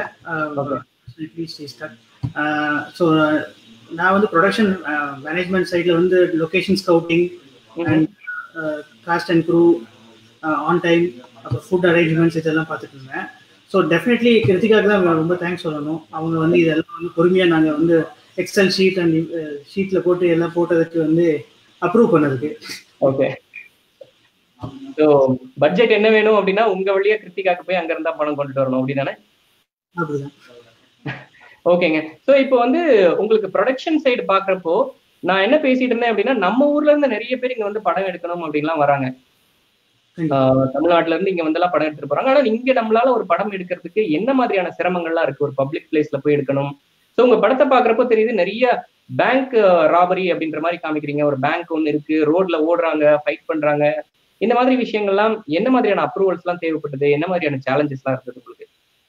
ஸோ நான் வந்து ப்ரொடக்ஷன் மேனேஜ்மெண்ட் சைடில் வந்து location scouting and cast and crew on time அப்புறம் ஃபுட் அரேஞ்ச்மெண்ட்ஸ் இதெல்லாம் பார்த்துட்டு இருந்தேன் ஸோ டெஃபினெட்லி கிருத்திகாவுக்கு தான் ரொம்ப தேங்க்ஸ் சொல்லணும் அவங்க வந்து இதெல்லாம் வந்து பொறுமையாக நாங்கள் வந்து எக்ஸல் ஷீட் அண்ட் ஷீட்டில் போட்டு எல்லாம் போட்டதுக்கு வந்து அப்ரூவ் பண்ணதுக்கு ஓகே ஸோ பட்ஜெட் என்ன வேணும் அப்படின்னா உங்க வழியா கிருத்திகாக்கு போய் அங்க இருந்தா பணம் கொண்டுட்டு வரணும் அப்படிதானே அப்படிதான் ஓகேங்க ஸோ இப்போ வந்து உங்களுக்கு ப்ரொடக்ஷன் சைடு பாக்குறப்போ நான் என்ன பேசிட்டு இருந்தேன் அப்படின்னா நம்ம ஊர்ல இருந்து நிறைய பேர் இங்க வந்து படம் எடுக்கணும் அப்படின்லாம் வராங்க ஆஹ் தமிழ்நாட்டுல இருந்து இங்க வந்தெல்லாம் படம் எடுத்துட்டு போறாங்க ஆனா இங்க நம்மளால ஒரு படம் எடுக்கிறதுக்கு என்ன மாதிரியான சிரமங்கள்லாம் இருக்கு ஒரு பப்ளிக் பிளேஸ்ல போய் எடுக்கணும் ஸோ உங்க படத்தை பாக்குறப்போ தெரியுது நிறைய பேங்க் ராபரி அப்படின்ற மாதிரி காமிக்கிறீங்க ஒரு பேங்க் ஒன்று இருக்கு ரோட்ல ஓடுறாங்க ஃபைட் பண்றாங்க இந்த மாதிரி விஷயங்கள்லாம் என்ன மாதிரியான அப்ரூவல்ஸ் எல்லாம் தேவைப்பட்டது என்ன மாதிரியான சேலஞ்சஸ் எல்லாம் இருந்தது உங்களுக்கு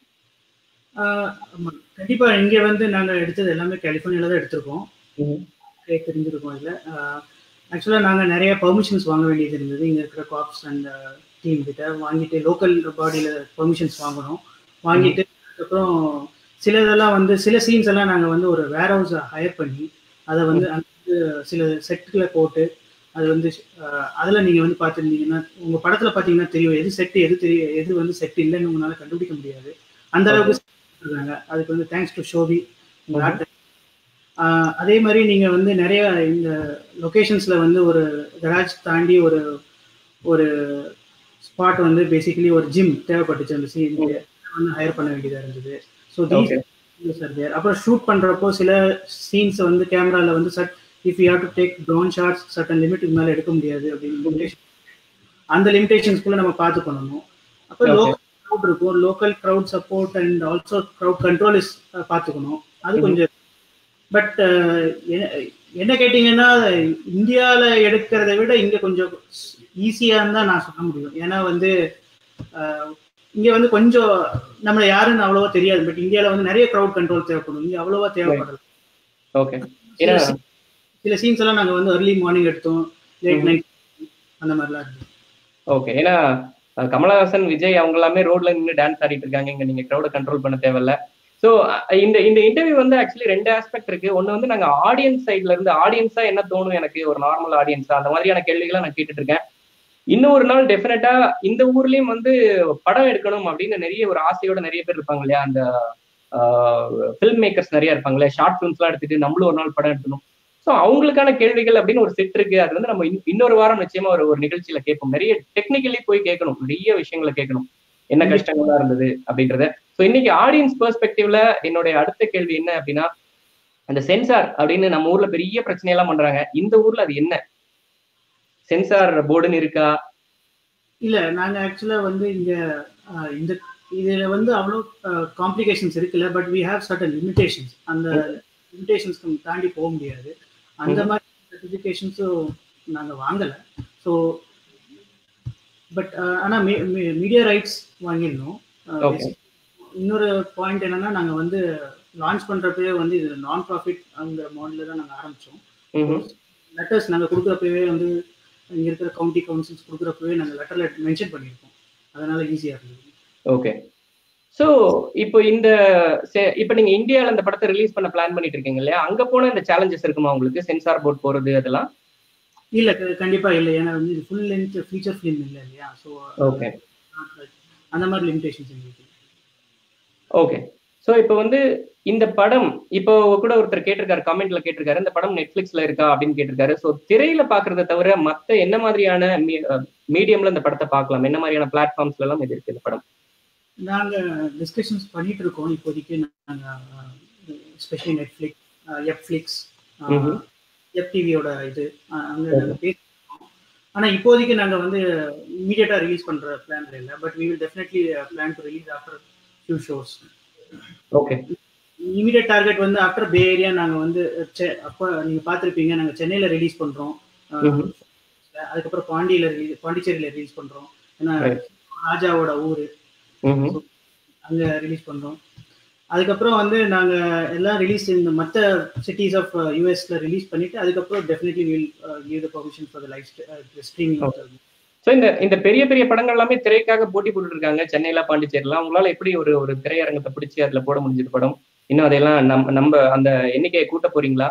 கண்டிப்பா இங்க வந்து நாங்க எடுத்தது எல்லாமே கலிபோர்னியால தான் எடுத்திருக்கோம் தெரிஞ்சிருக்கோம் இதுல ஆக்சுவலாக நாங்கள் நிறைய பெர்மிஷன்ஸ் வாங்க வேண்டியது இருந்தது இங்கே இருக்கிற காப்ஸ் அண்ட் டீம் கிட்ட வாங்கிட்டு லோக்கல் பாடியில் பெர்மிஷன்ஸ் வாங்கணும் வாங்கிட்டு அதுக்கப்புறம் சில இதெல்லாம் வந்து சில சீன்ஸ் எல்லாம் நாங்கள் வந்து ஒரு வேர் ஹவுஸை ஹையர் பண்ணி அதை வந்து அந்த சில செட்டுகளை போட்டு அது வந்து அதில் நீங்கள் வந்து பார்த்துருந்தீங்கன்னா உங்கள் படத்தில் பார்த்தீங்கன்னா தெரியும் எது செட்டு எது தெரியும் எது வந்து செட் இல்லைன்னு உங்களால் கண்டுபிடிக்க முடியாது அந்த அளவுக்கு இருக்காங்க அதுக்கு வந்து தேங்க்ஸ் டு ஷோபி உங்கள் ஆர்ட் அதே மாதிரி நீங்கள் வந்து நிறைய இந்த லொக்கேஷன்ஸில் வந்து ஒரு கராஜ் தாண்டி ஒரு ஒரு ஸ்பாட் வந்து பேசிக்கலி ஒரு ஜிம் தேவைப்பட்டுச்சு அந்த சீன் வந்து ஹையர் பண்ண வேண்டியதாக இருந்தது ஸோ சார் தேர் அப்புறம் ஷூட் பண்ணுறப்போ சில சீன்ஸ் வந்து கேமராவில் வந்து சட் if you have to take drone shots certain லிமிட்டுக்கு மேலே எடுக்க முடியாது அப்படின்னு அந்த லிமிடேஷன்ஸ்குள்ளே நம்ம பார்த்து பண்ணணும் அப்போ லோக்கல் க்ரௌட் இருக்கும் local crowd support and also crowd control is பார்த்துக்கணும் அது கொஞ்சம் பட் என்ன கேட்டீங்கன்னா இந்தியாவில் எடுக்கிறத விட இங்கே கொஞ்சம் ஈஸியாக தான் நான் சொல்ல முடியும் ஏன்னா வந்து இங்கே வந்து கொஞ்சம் நம்மளை யாருன்னு அவ்வளோவா தெரியாது பட் இந்தியாவில் வந்து நிறைய க்ரௌட் கண்ட்ரோல் தேவைப்படும் இங்கே அவ்வளோவா தேவைப்படல ஓகே சில சீன்ஸ் எல்லாம் நாங்கள் வந்து அர்லி மார்னிங் எடுத்தோம் லேட் நைட் அந்த மாதிரிலாம் இருந்தது ஓகே ஏன்னா கமலஹாசன் விஜய் அவங்க எல்லாமே ரோட்ல நின்று டான்ஸ் ஆடிட்டு இருக்காங்க இங்க நீங்க க்ரௌட கண்ட்ரோல் பண்ண தேவையில்ல ஸோ இந்த இந்த இன்டர்வியூ வந்து ஆக்சுவலி ரெண்டு ஆஸ்பெக்ட் இருக்கு ஒன்று வந்து நாங்கள் ஆடியன்ஸ் சைட்ல இருந்து ஆடியன்ஸா என்ன தோணும் எனக்கு ஒரு நார்மல் ஆடியன்ஸா அந்த மாதிரியான கேள்விகளை நான் கேட்டுட்டு இருக்கேன் இன்னும் ஒரு நாள் டெஃபினட்டா இந்த ஊர்லயும் வந்து படம் எடுக்கணும் அப்படின்னு நிறைய ஒரு ஆசையோட நிறைய பேர் இருப்பாங்க இல்லையா அந்த ஃபில்ம் மேக்கர்ஸ் நிறைய இருப்பாங்க இல்லையா ஷார்ட் ஃபிலிம்ஸ்லாம் எடுத்துட்டு நம்மளும் ஒரு நாள் படம் எடுக்கணும் ஸோ அவங்களுக்கான கேள்விகள் அப்படின்னு ஒரு செட் இருக்கு அது வந்து நம்ம இன்னொரு வாரம் நிச்சயமா ஒரு ஒரு நிகழ்ச்சியில கேட்போம் நிறைய டெக்னிக்கலி போய் கேட்கணும் நிறைய விஷயங்களை கேட்கணும் என்ன கஷ்டங்களா இருந்தது அப்படின்றத ஸோ இன்னைக்கு ஆடியன்ஸ் பெர்ஸ்பெக்டிவ்ல என்னுடைய அடுத்த கேள்வி என்ன அப்படின்னா அந்த சென்சார் அப்படின்னு நம்ம ஊர்ல பெரிய பிரச்சனையெல்லாம் பண்றாங்க இந்த ஊர்ல அது என்ன சென்சார் போர்டுன்னு இருக்கா இல்ல நாங்க ஆக்சுவலா வந்து இங்க இந்த இதுல வந்து அவ்வளோ காம்ப்ளிகேஷன்ஸ் இருக்குல்ல but we have certain limitations அந்த லிமிடேஷன்ஸ்க்கு தாண்டி போக முடியாது அந்த மாதிரி சர்டிஃபிகேஷன்ஸும் நாங்கள் வாங்கலை ஸோ பட் ஆனால் மீடியா ரைட்ஸ் வாங்கியிருந்தோம் இன்னொரு பாயிண்ட் என்னன்னா நாங்கள் வந்து லான்ச் பண்ணுறப்பவே வந்து இது நான் ப்ராஃபிட் அந்த மாடலில் தான் நாங்கள் ஆரம்பித்தோம் லெட்டர்ஸ் நாங்கள் கொடுக்குறப்பவே வந்து இங்கே இருக்கிற கவுண்டி கவுன்சில்ஸ் கொடுக்குறப்பவே நாங்கள் லெட்டரில் மென்ஷன் பண்ணியிருக்கோம் அதனால ஈஸியாக இருந்தது ஓகே ஸோ இப்போ இந்த இப்போ நீங்க இந்தியாவில் இந்த படத்தை ரிலீஸ் பண்ண பிளான் பண்ணிட்டு இருக்கீங்க இல்லையா அங்க போன இந்த சேலஞ்சஸ் இருக்குமா உங்களுக்கு சென்சார் போர்ட் போறது அதெல்லாம் இல்ல கண்டிப்பா இல்ல ஏன்னா வந்து இது ஃபுல் லென்த் ஃபீச்சர் ஃபிலிம் இல்ல இல்லையா ஸோ ஓகே அந்த மாதிரி லிமிடேஷன்ஸ் எங்களுக்கு ஓகே ஸோ இப்போ வந்து இந்த படம் இப்போ கூட ஒருத்தர் கேட்டிருக்காரு கமெண்ட்ல கேட்டிருக்காரு இந்த படம் நெட்ஃபிளிக்ஸ்ல இருக்கா அப்படின்னு கேட்டிருக்காரு ஸோ திரையில பாக்குறத தவிர மத்த என்ன மாதிரியான மீடியம்ல இந்த படத்தை பார்க்கலாம் என்ன மாதிரியான பிளாட்ஃபார்ம்ஸ்ல எல்லாம் இது இருக்கு இந்த படம் நாங்க டிஸ்கஷன்ஸ் பண்ணிட்டு இருக்கோம் இப்போதைக்கு நாங்க ஸ்பெஷலி நெட்ஃபிளிக்ஸ் எஃப்ளிக்ஸ் எஃப்டிவியோட இது அங்க நாங்க பேசிருக்கோம் ஆனா இப்போதைக்கு நாங்க வந்து இமீடியட்டா ரிலீஸ் பண்ற பிளான் இல்லை but we will definitely plan to release after few shows okay immediate target வந்து ஆஃப்டர் பே ஏரியா நாங்க வந்து செ- அப்போ நீங்க பார்த்திருப்பீங்க நாங்க சென்னையில ரிலீஸ் பண்றோம் அஹ், ம்ஹும். அதுக்கப்புறம் பாண்டியில release- பாண்டிச்சேரியில ரிலீஸ் பண்றோம் ஏன்னா Right. ராஜாவோட ஊரு ம்ஹும். அங்க ரிலீஸ் பண்றோம் அதுக்கப்புறம் வந்து நாங்க எல்லாம் ரிலீஸ் இந்த மற்ற சிட்டிஸ் ஆஃப் யூஎஸ்ல ரிலீஸ் பண்ணிட்டு அதுக்கப்புறம் definitely will give the permission for the life streaming so இந்த இந்த பெரிய பெரிய படங்கள் எல்லாமே திரைக்காக போட்டி போட்டுட்டு இருக்காங்க சென்னையில பாண்டிச்சேரிலாம் உங்களால எப்படி ஒரு ஒரு திரையரங்கத்தை பிடிச்சி அதுல போட முடிஞ்சது படம் இன்னும் அதையெல்லாம் நம்ம நம்ம அந்த எண்ணிக்கையை கூட்ட போறீங்களா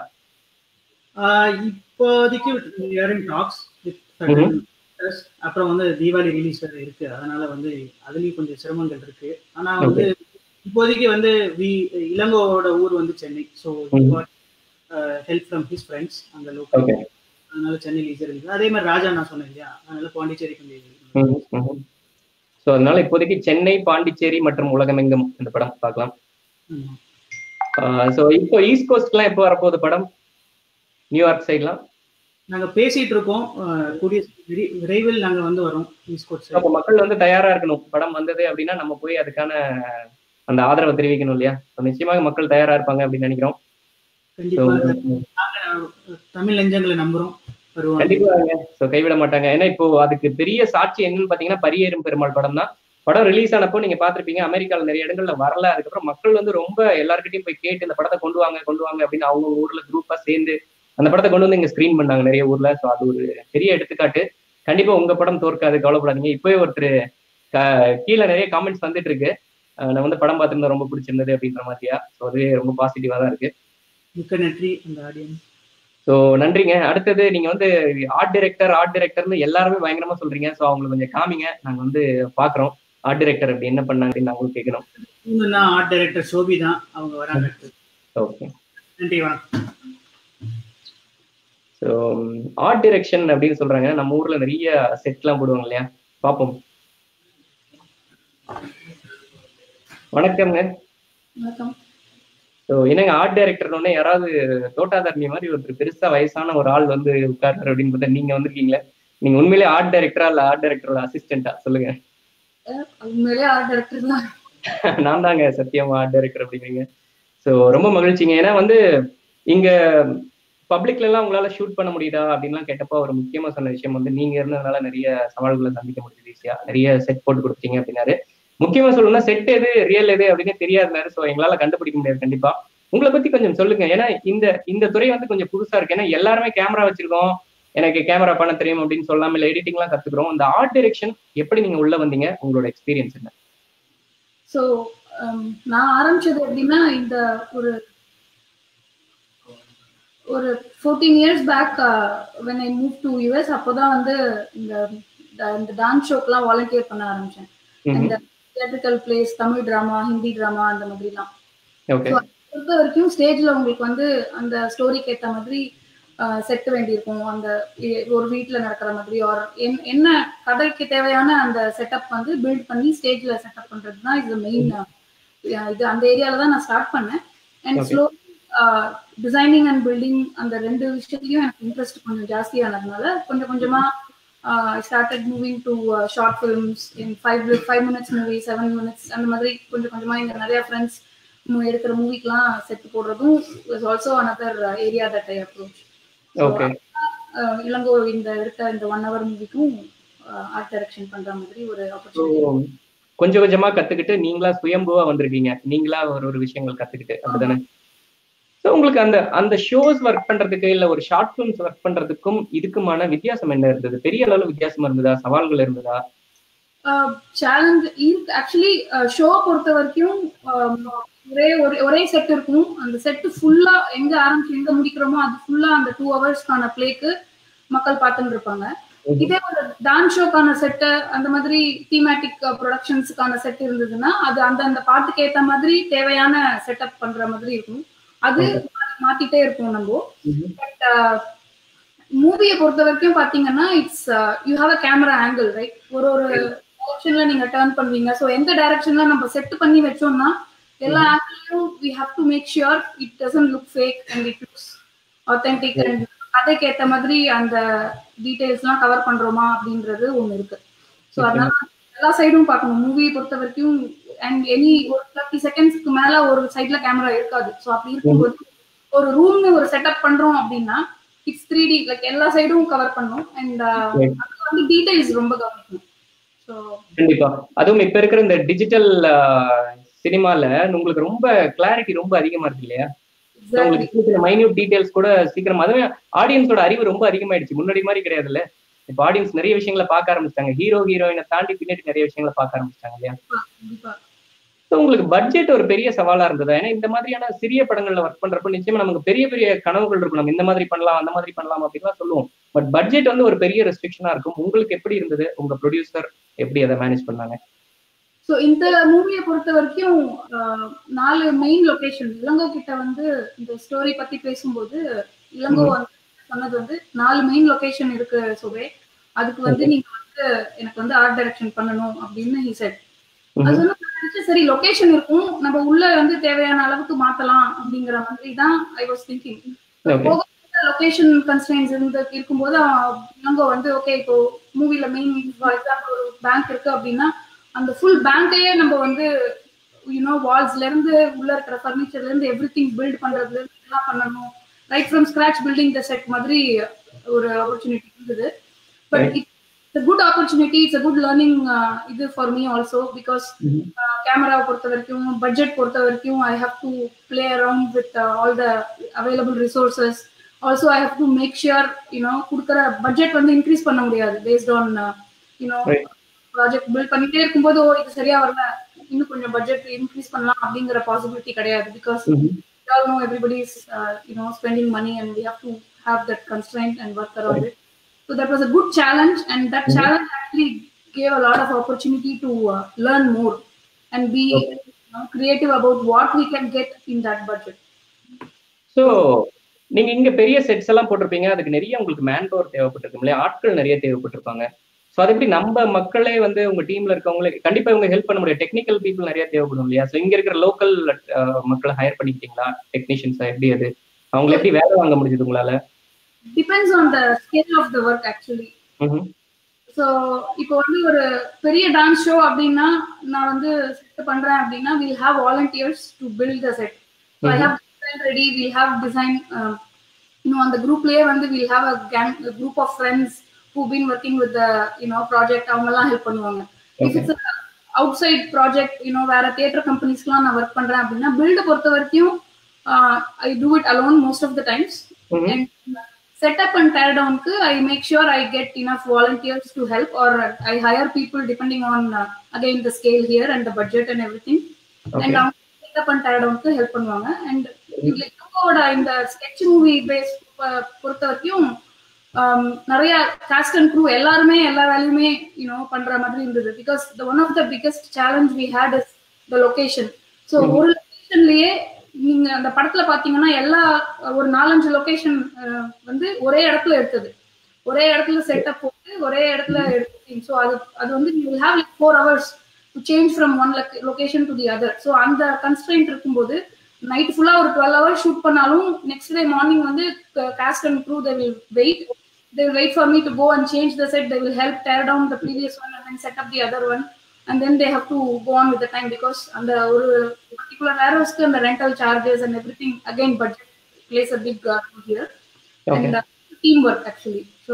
இப்போதைக்கு டாக்ஸ் ம்ஹும். அப்புறம் வந்து தீபாவளி ரிலீஸ் வேற இருக்கு அதனால வந்து அதுலயும் கொஞ்சம் சிரமங்கள் இருக்கு ஆனா வந்து இப்போதைக்கு வந்து வி இளங்கோவோட ஊர் வந்து சென்னை ஸோ ம்ஹும். ஹெல்ப் ஃப்ரம் ஹிஸ் ஃப்ரெண்ட்ஸ் அங்க Okay. லோக்கல் அதனால சென்னை ஈஸியாக இருக்கு அதே மாதிரி ராஜா நான் சொன்னேன் இல்லையா அதனால பாண்டிச்சேரி கொஞ்சம் ஸோ அதனால இப்போதைக்கு சென்னை பாண்டிச்சேரி மற்றும் உலகமெங்கும் இந்த படம் பார்க்கலாம் ம். ஸோ இப்போ ஈஸ்ட் கோஸ்ட்லாம் எப்போ வரப்போகுது படம் நியூயார்க் சைட்லாம் நாங்க பேசிட்டு இருக்கோம் அஹ், கூடிய விரை- விரைவில் நாங்க வந்து வரோம் ஈஸ்கோட் அப்போ மக்கள் வந்து தயாரா இருக்கணும் படம் வந்தது அப்படின்னா நம்ம போய் அதுக்கான அந்த ஆதரவை தெரிவிக்கணும் இல்லையா So நிச்சயமாக மக்கள் தயாரா இருப்பாங்க அப்படின்னு நினைக்கிறோம் So, கண்டிப்பா நாங்க தமிழ் நெஞ்சங்களை நம்புறோம் வருவாங்க கண்டிப்பாங்க ஸோ கைவிட மாட்டாங்க ஏன்னா இப்போ அதுக்கு பெரிய சாட்சி என்னன்னு பாத்தீங்கன்னா பரியேறும் பெருமாள் படம் தான் படம் ரிலீஸ் ஆனப்போ நீங்க பாத்திருப்பீங்க அமெரிக்கால நிறைய இடங்கள்ல வரல அதுக்கப்புறம் மக்கள் வந்து ரொம்ப எல்லார்கிட்டயும் போய் கேட்டு இந்த படத்தை கொண்டு வாங்க கொண்டு வாங்க அப்படின்னு அவங்க ஊர்ல குரூப்பா சேர்ந்து அந்த படத்தை கொண்டு வந்து இங்க ஸ்கிரீன் பண்ணாங்க நிறைய ஊர்ல ஸோ அது ஒரு பெரிய எடுத்துக்காட்டு கண்டிப்பா உங்க படம் தோற்காது கவலைப்படாதீங்க இப்போவே ஒருத்தர் க- கீழே நிறைய காமெண்ட்ஸ் வந்துட்டு இருக்கு அஹ் நான் வந்து படம் பார்த்திருந்தா ரொம்ப பிடிச்சிருந்தது அப்படின்ற மாதிரியா ஸோ அதுவே ரொம்ப பாசிட்டிவா தான் இருக்கு மிக்க நன்றி அந்த ஆடியன்ஸ் ஸோ நன்றிங்க அடுத்தது நீங்க வந்து ஆர்ட் டைரக்டர் ஆர்ட் டைரக்டர்னு எல்லாருமே பயங்கரமா சொல்றீங்க ஸோ அவங்களுக்கு கொஞ்சம் காமிங்க நாங்க வந்து பாக்குறோம் ஆர்ட் டைரக்டர் அப்படி என்ன பண்ணாங்க அப்படின்னு நாங்களும் கேட்கணும் இன்னும் ஆர்ட் டைரக்டர் சோபி தான் அவங்க வராங்க அடுத்து. ஓகே நன்றி வணக்கம் ஸோ ஆர்ட் டைரக்ஷன் அப்படின்னு சொல்றாங்க நம்ம ஊர்ல நிறைய செட்லாம் போடுவாங்க இல்லையா பார்ப்போம் வணக்கம்ங்க வணக்கம் ஸோ என்னங்க ஆர்ட் டைரக்டர்னு யாராவது தோட்டாதர்மி மாதிரி ஒருத்தர் பெருசா வயசான ஒரு ஆள் வந்து உட்கார்றாரு அப்படின்னு பார்த்தா நீங்க வந்திருக்கீங்களே நீங்க உண்மையிலே ஆர்ட் டைரக்டரா இல்ல ஆர்ட் டைரக்டரோட அசிஸ்டண்டா சொல்லுங்க உண்மையிலே ஆர்ட் டைரக்டர் தான் நான் தாங்க சத்தியமா ஆர்ட் டைரக்டர் அப்படிங்கிறீங்க ஸோ ரொம்ப மகிழ்ச்சிங்க ஏன்னா வந்து இங்க பப்ளிக்ல எல்லாம் உங்களால ஷூட் பண்ண முடியுதா அப்படின்லாம் கேட்டப்போ ஒரு முக்கியமா சொன்ன விஷயம் வந்து நீங்க இருந்ததுனால நிறைய சவால்களை சந்திக்க முடியுது ஈஸியா நிறைய செட் போட்டு கொடுத்தீங்க அப்படின்னாரு முக்கியமா சொல்லணும்னா செட் எது ரியல் எது அப்படின்னு தெரியாதுனாரு ஸோ எங்களால கண்டுபிடிக்க முடியாது கண்டிப்பா உங்களை பத்தி கொஞ்சம் சொல்லுங்க ஏன்னா இந்த இந்த துறை வந்து கொஞ்சம் புதுசா இருக்கு ஏன்னா எல்லாருமே கேமரா வச்சிருக்கோம் எனக்கு கேமரா பண்ண தெரியும் அப்படின்னு சொல்லாம இல்ல எடிட்டிங்லாம் கத்துக்கிறோம் இந்த ஆர்ட் டைரக்ஷன் எப்படி நீங்க உள்ள வந்தீங்க உங்களோட எக்ஸ்பீரியன்ஸ் என்ன ஸோ நான் ஆரம்பிச்சது எப்படின்னா இந்த ஒரு ஒரு fourteen years back when I move to US அப்போதான் வந்து இந்த இந்த டான்ஸ் ஷோக்கெல்லாம் வாலண்டியர் பண்ண ஆரம்பிச்சேன் இந்த theatrical plays Tamil drama Hindi drama அந்த மாதிரிலாம் ஓகே பொறுத்த வரைக்கும் ஸ்டேஜ்ல உங்களுக்கு வந்து அந்த ஸ்டோரிக்கு ஏற்ற மாதிரி செட் வேண்டியிருக்கும் அந்த இ- ஒரு வீட்டில் நடக்கிற மாதிரி ஆர் என்ன கதைக்கு தேவையான அந்த செட்டப் வந்து பில்ட் பண்ணி ஸ்டேஜ்ல செட்டப் பண்றது தான் இது மெயின் இது அந்த ஏரியால தான் நான் ஸ்டார்ட் பண்ணேன் and Okay. Slow designing and building அந்த ரெண்டு விஷயத்துலயும் எனக்கு இன்ட்ரெஸ்ட் கொஞ்சம் ஜாஸ்தியானதுனால கொஞ்சம் கொஞ்சமா I started moving to short films in five five minutes movie seven minutes அந்த மாதிரி கொஞ்சம் கொஞ்சமா இங்க நிறைய ஃப்ரெண்ட்ஸ் எடுக்கிற மூவிக்கெல்லாம் செட் போடுறதும் is also another area that I approach okay Ilango இந்த எடுத்த இந்த ஒன் ஹவர் மூவிக்கும் ஆர்ட் டைரக்ஷன் பண்ற மாதிரி ஒரு So, ஆப்பர்ச்சுனிட்டி கொஞ்சம் கொஞ்சமா கத்துக்கிட்டு நீங்களா சுயம்புவா வந்திருக்கீங்க நீங்களா ஒரு ஒரு விஷயங்கள் கத்துக்கிட்டு அப்படிதானே ஸோ உங்களுக்கு அந்த அந்த ஷோஸ் ஒர்க் பண்றதுக்கு இல்ல ஒரு ஷார்ட் ஃபிலிம்ஸ் ஒர்க் பண்றதுக்கும் இதுக்குமான வித்தியாசம் என்ன இருந்தது பெரிய அளவு வித்தியாசம் இருந்ததா சவால்கள் இருந்ததா சேலஞ்ச் இருக்கு ஆக்சுவலி ஷோ பொறுத்த வரைக்கும் um, ஒரே ஒரே ஒரே செட் இருக்கும் அந்த செட் ஃபுல்லா எங்க ஆரம்பிச்சு எங்க முடிக்கிறோமோ அது ஃபுல்லா அந்த டூ ஹவர்ஸ்க்கான பிளேக்கு மக்கள் பார்த்துட்டு இருப்பாங்க இதே ஒரு டான்ஸ் ஷோக்கான செட்டு அந்த மாதிரி தீமேட்டிக் ப்ரொடக்ஷன்ஸுக்கான செட் இருந்ததுன்னா அது அந்த அந்த பாட்டுக்கு ஏத்த மாதிரி தேவையான செட்டப் பண்ற மாதிரி இருக்கும் அது மாத்திட்டே இருக்கும் நம்ம பட் மூவியை பொறுத்த வரைக்கும் பாத்தீங்கன்னா it's you have a camera angle right ஒரு ஒரு டைரக்ஷன்ல நீங்க டர்ன் பண்ணுவீங்க ஸோ எந்த டைரக்ஷன்ல நம்ம செட் பண்ணி வச்சோம்னா எல்லா ஆங்கிளையும் we have to make sure it doesn't look fake and it looks authentic and கதைக்கு ஏத்த மாதிரி அந்த டீடைல்ஸ்லாம் கவர் பண்றோமா அப்படின்றது ஒண்ணு இருக்கு ஸோ அதனால எல்லா சைடும் பார்க்கணும் மூவியை பொறுத்த வரைக்கும் அண்ட் எனி ஒரு தேர்ட்டி செகண்ட்ஸ்க்கு மேல ஒரு சைட்ல கேமரா இருக்காது ஸோ அப்படி இருக்கும்போது ஒரு ரூம்னு ஒரு செட்டப் பண்றோம் அப்படின்னா இட்ஸ் த்ரீ டி லைக் எல்லா சைடும் கவர் பண்ணும் அண்ட் வந்து டீடைல்ஸ் ரொம்ப கவனிக்கணும் ஸோ கண்டிப்பா அதுவும் இப்ப இருக்கிற இந்த டிஜிட்டல் சினிமால உங்களுக்கு ரொம்ப கிளாரிட்டி ரொம்ப அதிகமா இருக்கு இல்லையா So, உங்களுக்கு சின்ன சின்ன மைன்யூட் டீடைல்ஸ் கூட சீக்கிரம் அதுவே ஆடியன்ஸோட அறிவு ரொம்ப அதிகமாயிடுச்சு முன்னாடி மாதிரி கிடையாதுல்ல இப்ப ஆடியன்ஸ் நிறைய விஷயங்களை பார்க்க ஆரம்பிச்சிட்டாங்க ஹீரோ ஹீரோயினை தாண்டி பின்னாடி நிறைய விஷயங்களை பார்க்க ஆரம்பிச்சிட்டாங்க இல்லையா கண்டிப்பா ஸோ உங்களுக்கு பட்ஜெட் ஒரு பெரிய சவாலா இருந்ததா ஏன்னா இந்த மாதிரியான சிறிய படங்கள்ல ஒர்க் பண்றப்ப நிச்சயமா நமக்கு பெரிய பெரிய கனவுகள் இருக்கும் நம்ம இந்த மாதிரி பண்ணலாம் அந்த மாதிரி பண்ணலாம் அப்படின்லாம் சொல்லுவோம் பட் பட்ஜெட் வந்து ஒரு பெரிய ரெஸ்ட்ரிக்ஷனா இருக்கும் உங்களுக்கு எப்படி இருந்தது உங்க ப்ரொடியூசர் எப்படி அதை மேனேஜ் பண்ணாங்க ஸோ இந்த மூவியை பொறுத்த வரைக்கும் ஆஹ், நாலு மெயின் லொகேஷன் இளங்கோ கிட்ட வந்து இந்த ஸ்டோரி பத்தி பேசும்போது இளங்கோ வந்து சொன்னது வந்து நாலு மெயின் லொகேஷன் இருக்கு சுபே அதுக்கு வந்து நீங்க வந்து எனக்கு வந்து ஆர்ட் டைரக்ஷன் பண்ணணும் அப்படின்னு he said அது வந்து நான் நினைச்சேன், சரி லொகேஷன் இருக்கும் நம்ம உள்ள வந்து தேவையான அளவுக்கு மாத்தலாம் அப்படிங்கிற மாதிரி தான் I was thinking okay location constraints இருந்து இருக்கும்போது அவன் இளங்கோ வந்து ஓகே இப்போ மூவில மெயின் ஃபார் எக்ஸாம்பிள் ஒரு பேங்க் இருக்கு அப்படின்னா அந்த ஃபுல் பேங்கையே நம்ம வந்து யூனோ வால்ஸ்ல இருந்து உள்ள இருக்கிற ஃபர்னிச்சர்ல இருந்து எவ்ரி திங் பில்ட் பண்றதுல இருந்து எல்லாம் பண்ணணும் right from scratch building the set மாதிரி ஒரு ஆப்பர்ச்சுனிட்டி இருந்தது but it's good opportunity it's good learning இது ஃபார் மீ ஆல்சோ பிகாஸ் கேமராவை பொறுத்த வரைக்கும் பட்ஜெட் பொறுத்த வரைக்கும் I have to play around with all the available resources also I have to make sure you know கொடுக்குற பட்ஜெட் வந்து increase பண்ண முடியாது based on you know Right. Project build பண்ணிட்டே இருக்கும்போது ஓ இது சரியா வரல இன்னும் கொஞ்சம் பட்ஜெட் இன்க்ரீஸ் பண்ணலாம் அப்படிங்கிற பாசிபிலிட்டி கிடையாது because all know everybody is uh, you know spending money and we have to have that constraint and work around it so that was a good challenge and that challenge actually gave a lot of opportunity to uh, learn more and be you know, creative about what we can get in that budget so நீங்க இங்க பெரிய sets எல்லாம் போட்டிருப்பீங்க அதுக்கு நிறைய உங்களுக்கு man power தேவைப்பட்டிருக்கும் இல்லையா ஆட்கள் நிறைய தேவைப்பட்டிருப்பாங்க ஸோ அது எப்படி நம்ம மக்களே வந்து உங்க டீம்ல இருக்கவங்களே கண்டிப்பா இவங்க ஹெல்ப் பண்ண முடியாது டெக்னிக்கல் பீப்புள் நிறைய தேவைப்படும் இல்லையா ஸோ இங்க இருக்கிற லோக்கல் மக்களை ஹையர் பண்ணிக்கிட்டீங்களா டெக்னீஷியன்ஸா எப்படி அது அவங்களை எப்படி வேலை வாங்க முடிஞ்சது உங்களால depends on the scale of the work actually ம்ஹும். ஸோ இப்போ வந்து ஒரு பெரிய டான்ஸ் ஷோ அப்படின்னா நான் வந்து செட் பண்றேன் அப்படின்னா will have volunteers to build the set so I have design ready will have design இன்னும் அந்த குரூப்லயே வந்து will have a gang group of friends who been working with you know project அவங்கெல்லாம் ஹெல்ப் பண்ணுவாங்க if it's outside project you know வேற theatre கம்பெனிஸ்க்குலாம் நான் work பண்றேன் அப்படின்னா பில்டு பொறுத்த வரைக்கும் I do it alone most of the times ம்ஹும். and setup and tear down ku i make sure i get enough volunteers to help or i hire people depending on uh, again the scale here and the budget and everything and Okay. அவங்க setup and tear down க்கு help பண்ணுவாங்க and லிங்கோட இந்த sketch movie base பொறுத்த வரைக்கும் um, நிறைய cost and crew எல்லாருமே எல்லா வேலையுமே யூனோ பண்ற மாதிரி இருந்தது because the one of the biggest challenge we had is the location so ஒரு லொகேஷன்லயே நீங்க அந்த படத்துல பாத்தீங்கன்னா எல்லா ஒரு நாலஞ்சு லொகேஷன் வந்து ஒரே இடத்துல எடுத்தது ஒரே இடத்துல செட்டப் போட்டு ஒரே இடத்துல எடுத்தீங்க ஸோ அது அது வந்து you have like four hours to change from one location to the other so அந்த கன்ஸ்ட்ரெயின்ட் இருக்கும்போது நைட் ஃபுல்லா ஒரு டுவெல் ஹவர்ஸ் ஷூட் பண்ணாலும் நெக்ஸ்ட் டே மார்னிங் வந்து cast and crew they will wait they will wait for me to go and change the set. They will help tear down the previous one and then set up the other one. And then they have to go on with the time because on the ஒரு particular warehouse and the rental charges and everything again budget plays a big uh, role here. Okay. And uh, teamwork actually. So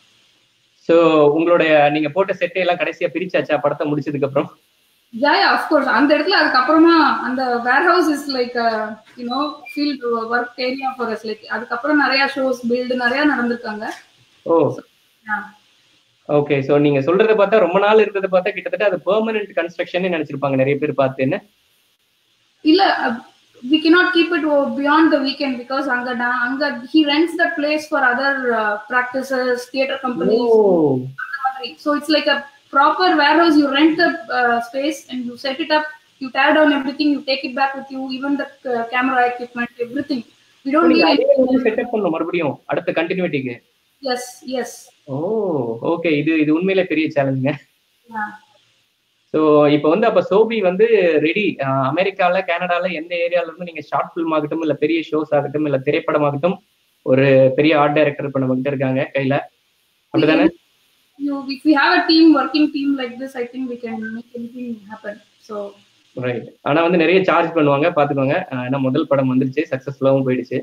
so உங்களுடைய நீங்க போட்ட செட்டை எல்லாம் கடைசியா பிரிச்சாச்சா படத்தை முடிச்சதுக்கு அப்புறம் yeah, yeah, of course. அந்த இடத்துல அதுக்கப்புறமா அந்த warehouse is like a, you know field work area for us. Like அதுக்கப்புறம் நிறைய ஷோஸ் பில்டு நிறைய நடந்திருக்காங்க ஓ Yeah. ஓகே சோ நீங்க சொல்றத பார்த்தா ரொம்ப நாள் இருந்ததை பார்த்தா கிட்டத்தட்ட அது பெர்மனன்ட் கன்ஸ்ட்ரக்ஷன் நினைச்சிருப்பாங்க நிறைய பேர் பார்த்து என்ன இல்ல we cannot keep it o- beyond the weekend because அங்க da- அங்க he rents the place for other uh, practices theater companies அந்த மாதிரி. so it's like a proper warehouse you rent the uh, space and you set it up you tear down everything you take it back with you even the uh, camera equipment everything we don't நீங்க need அதே வந்து setup பண்ணணும் மறுபடியும் அடுத்த கண்டினியூட்டிக்கு yes yes ஓ okay இது இது உண்மையிலே பெரிய சேலஞ்சுங்க yeah. ஸோ இப்போ வந்து அப்ப சோபி வந்து ரெடி அமெரிக்கால கனடால எந்த ஏரியால இருந்து நீங்க ஷார்ட் ஃபிலிம் ஆகட்டும் இல்ல பெரிய ஷோஸ் ஆகட்டும் இல்ல திரைப்படம் ஆகட்டும் ஒரு பெரிய ஆர்ட் டைரக்டர் இப்ப நம்ம கிட்ட இருக்காங்க கையில அப்படிதானே you if we have a team working team like this i think we can make anything happen so right ஆனா வந்து நிறைய சார்ஜ் பண்ணுவாங்க பாத்துக்கோங்க அஹ் ஏன்னா முதல் படம் வந்துருச்சு சக்சஸ்ஃபுல்லாவும் போயிடுச்சு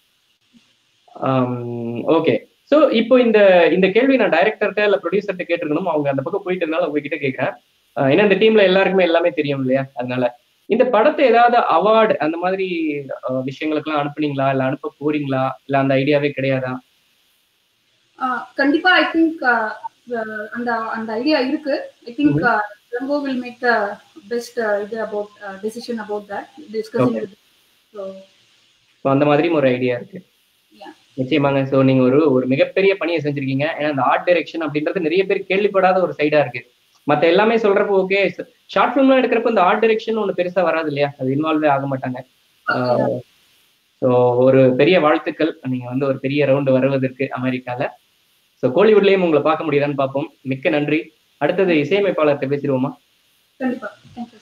ஓகே சோ இப்போ இந்த இந்த கேள்வி நான் டைரக்டர்கிட்ட இல்ல ப்ரொடியூசர்கிட்ட கேட்டிருக்கணும் அவங்க அந்த பக்கம் போயிட்டு இருந்தாலும் உங்ககிட்ட கேட்கிறேன் அஹ் ஏன்னா இந்த டீம்ல எல்லாருக்குமே எல்லாமே தெரியும் இல்லையா அதனால இந்த படத்தை ஏதாவது அவார்டு அந்த மாதிரி அஹ், விஷயங்களுக்கெல்லாம் அனுப்புனீங்களா இல்ல அனுப்ப போறீங்களா இல்ல அந்த ஐடியாவே கிடையாதா ஆஹ் கண்டிப்பா ஐ திங்க் அந்த அந்த ஐடியா இருக்கு I think Rango will make the best இது about decision about that discussing Okay. So அந்த மாதிரியும் ஒரு ஐடியா இருக்கு Yeah. நிச்சயமாங்க ஸோ நீங்க ஒரு ஒரு மிகப்பெரிய பணியை செஞ்சிருக்கீங்க ஏன்னா அந்த ஆர்ட் டைரக்ஷன் அப்படின்றது நிறைய பேர் கேள்விப்படாத ஒரு சைடா இருக்கு மத்த எல்லாமே சொல்றப்போ ஓகே ஷார்ட் ஃபிலிம்லாம் எடுக்கிறப்ப இந்த ஆர்ட் டைரக்ஷன் ஒன்று பெருசா வராது இல்லையா அது இன்வால்வே ஆக மாட்டாங்க ஸோ ஒரு பெரிய வாழ்த்துக்கள் நீங்க வந்து ஒரு பெரிய ரவுண்டு வருவதற்கு அமெரிக்கால ஸோ கோலிவுட்லயும் உங்களை பார்க்க முடியுதான்னு பார்ப்போம் மிக்க நன்றி அடுத்தது இசையமைப்பாளர்கிட்ட பேசிடுவோமா கண்டிப்பா தேங்க்யூ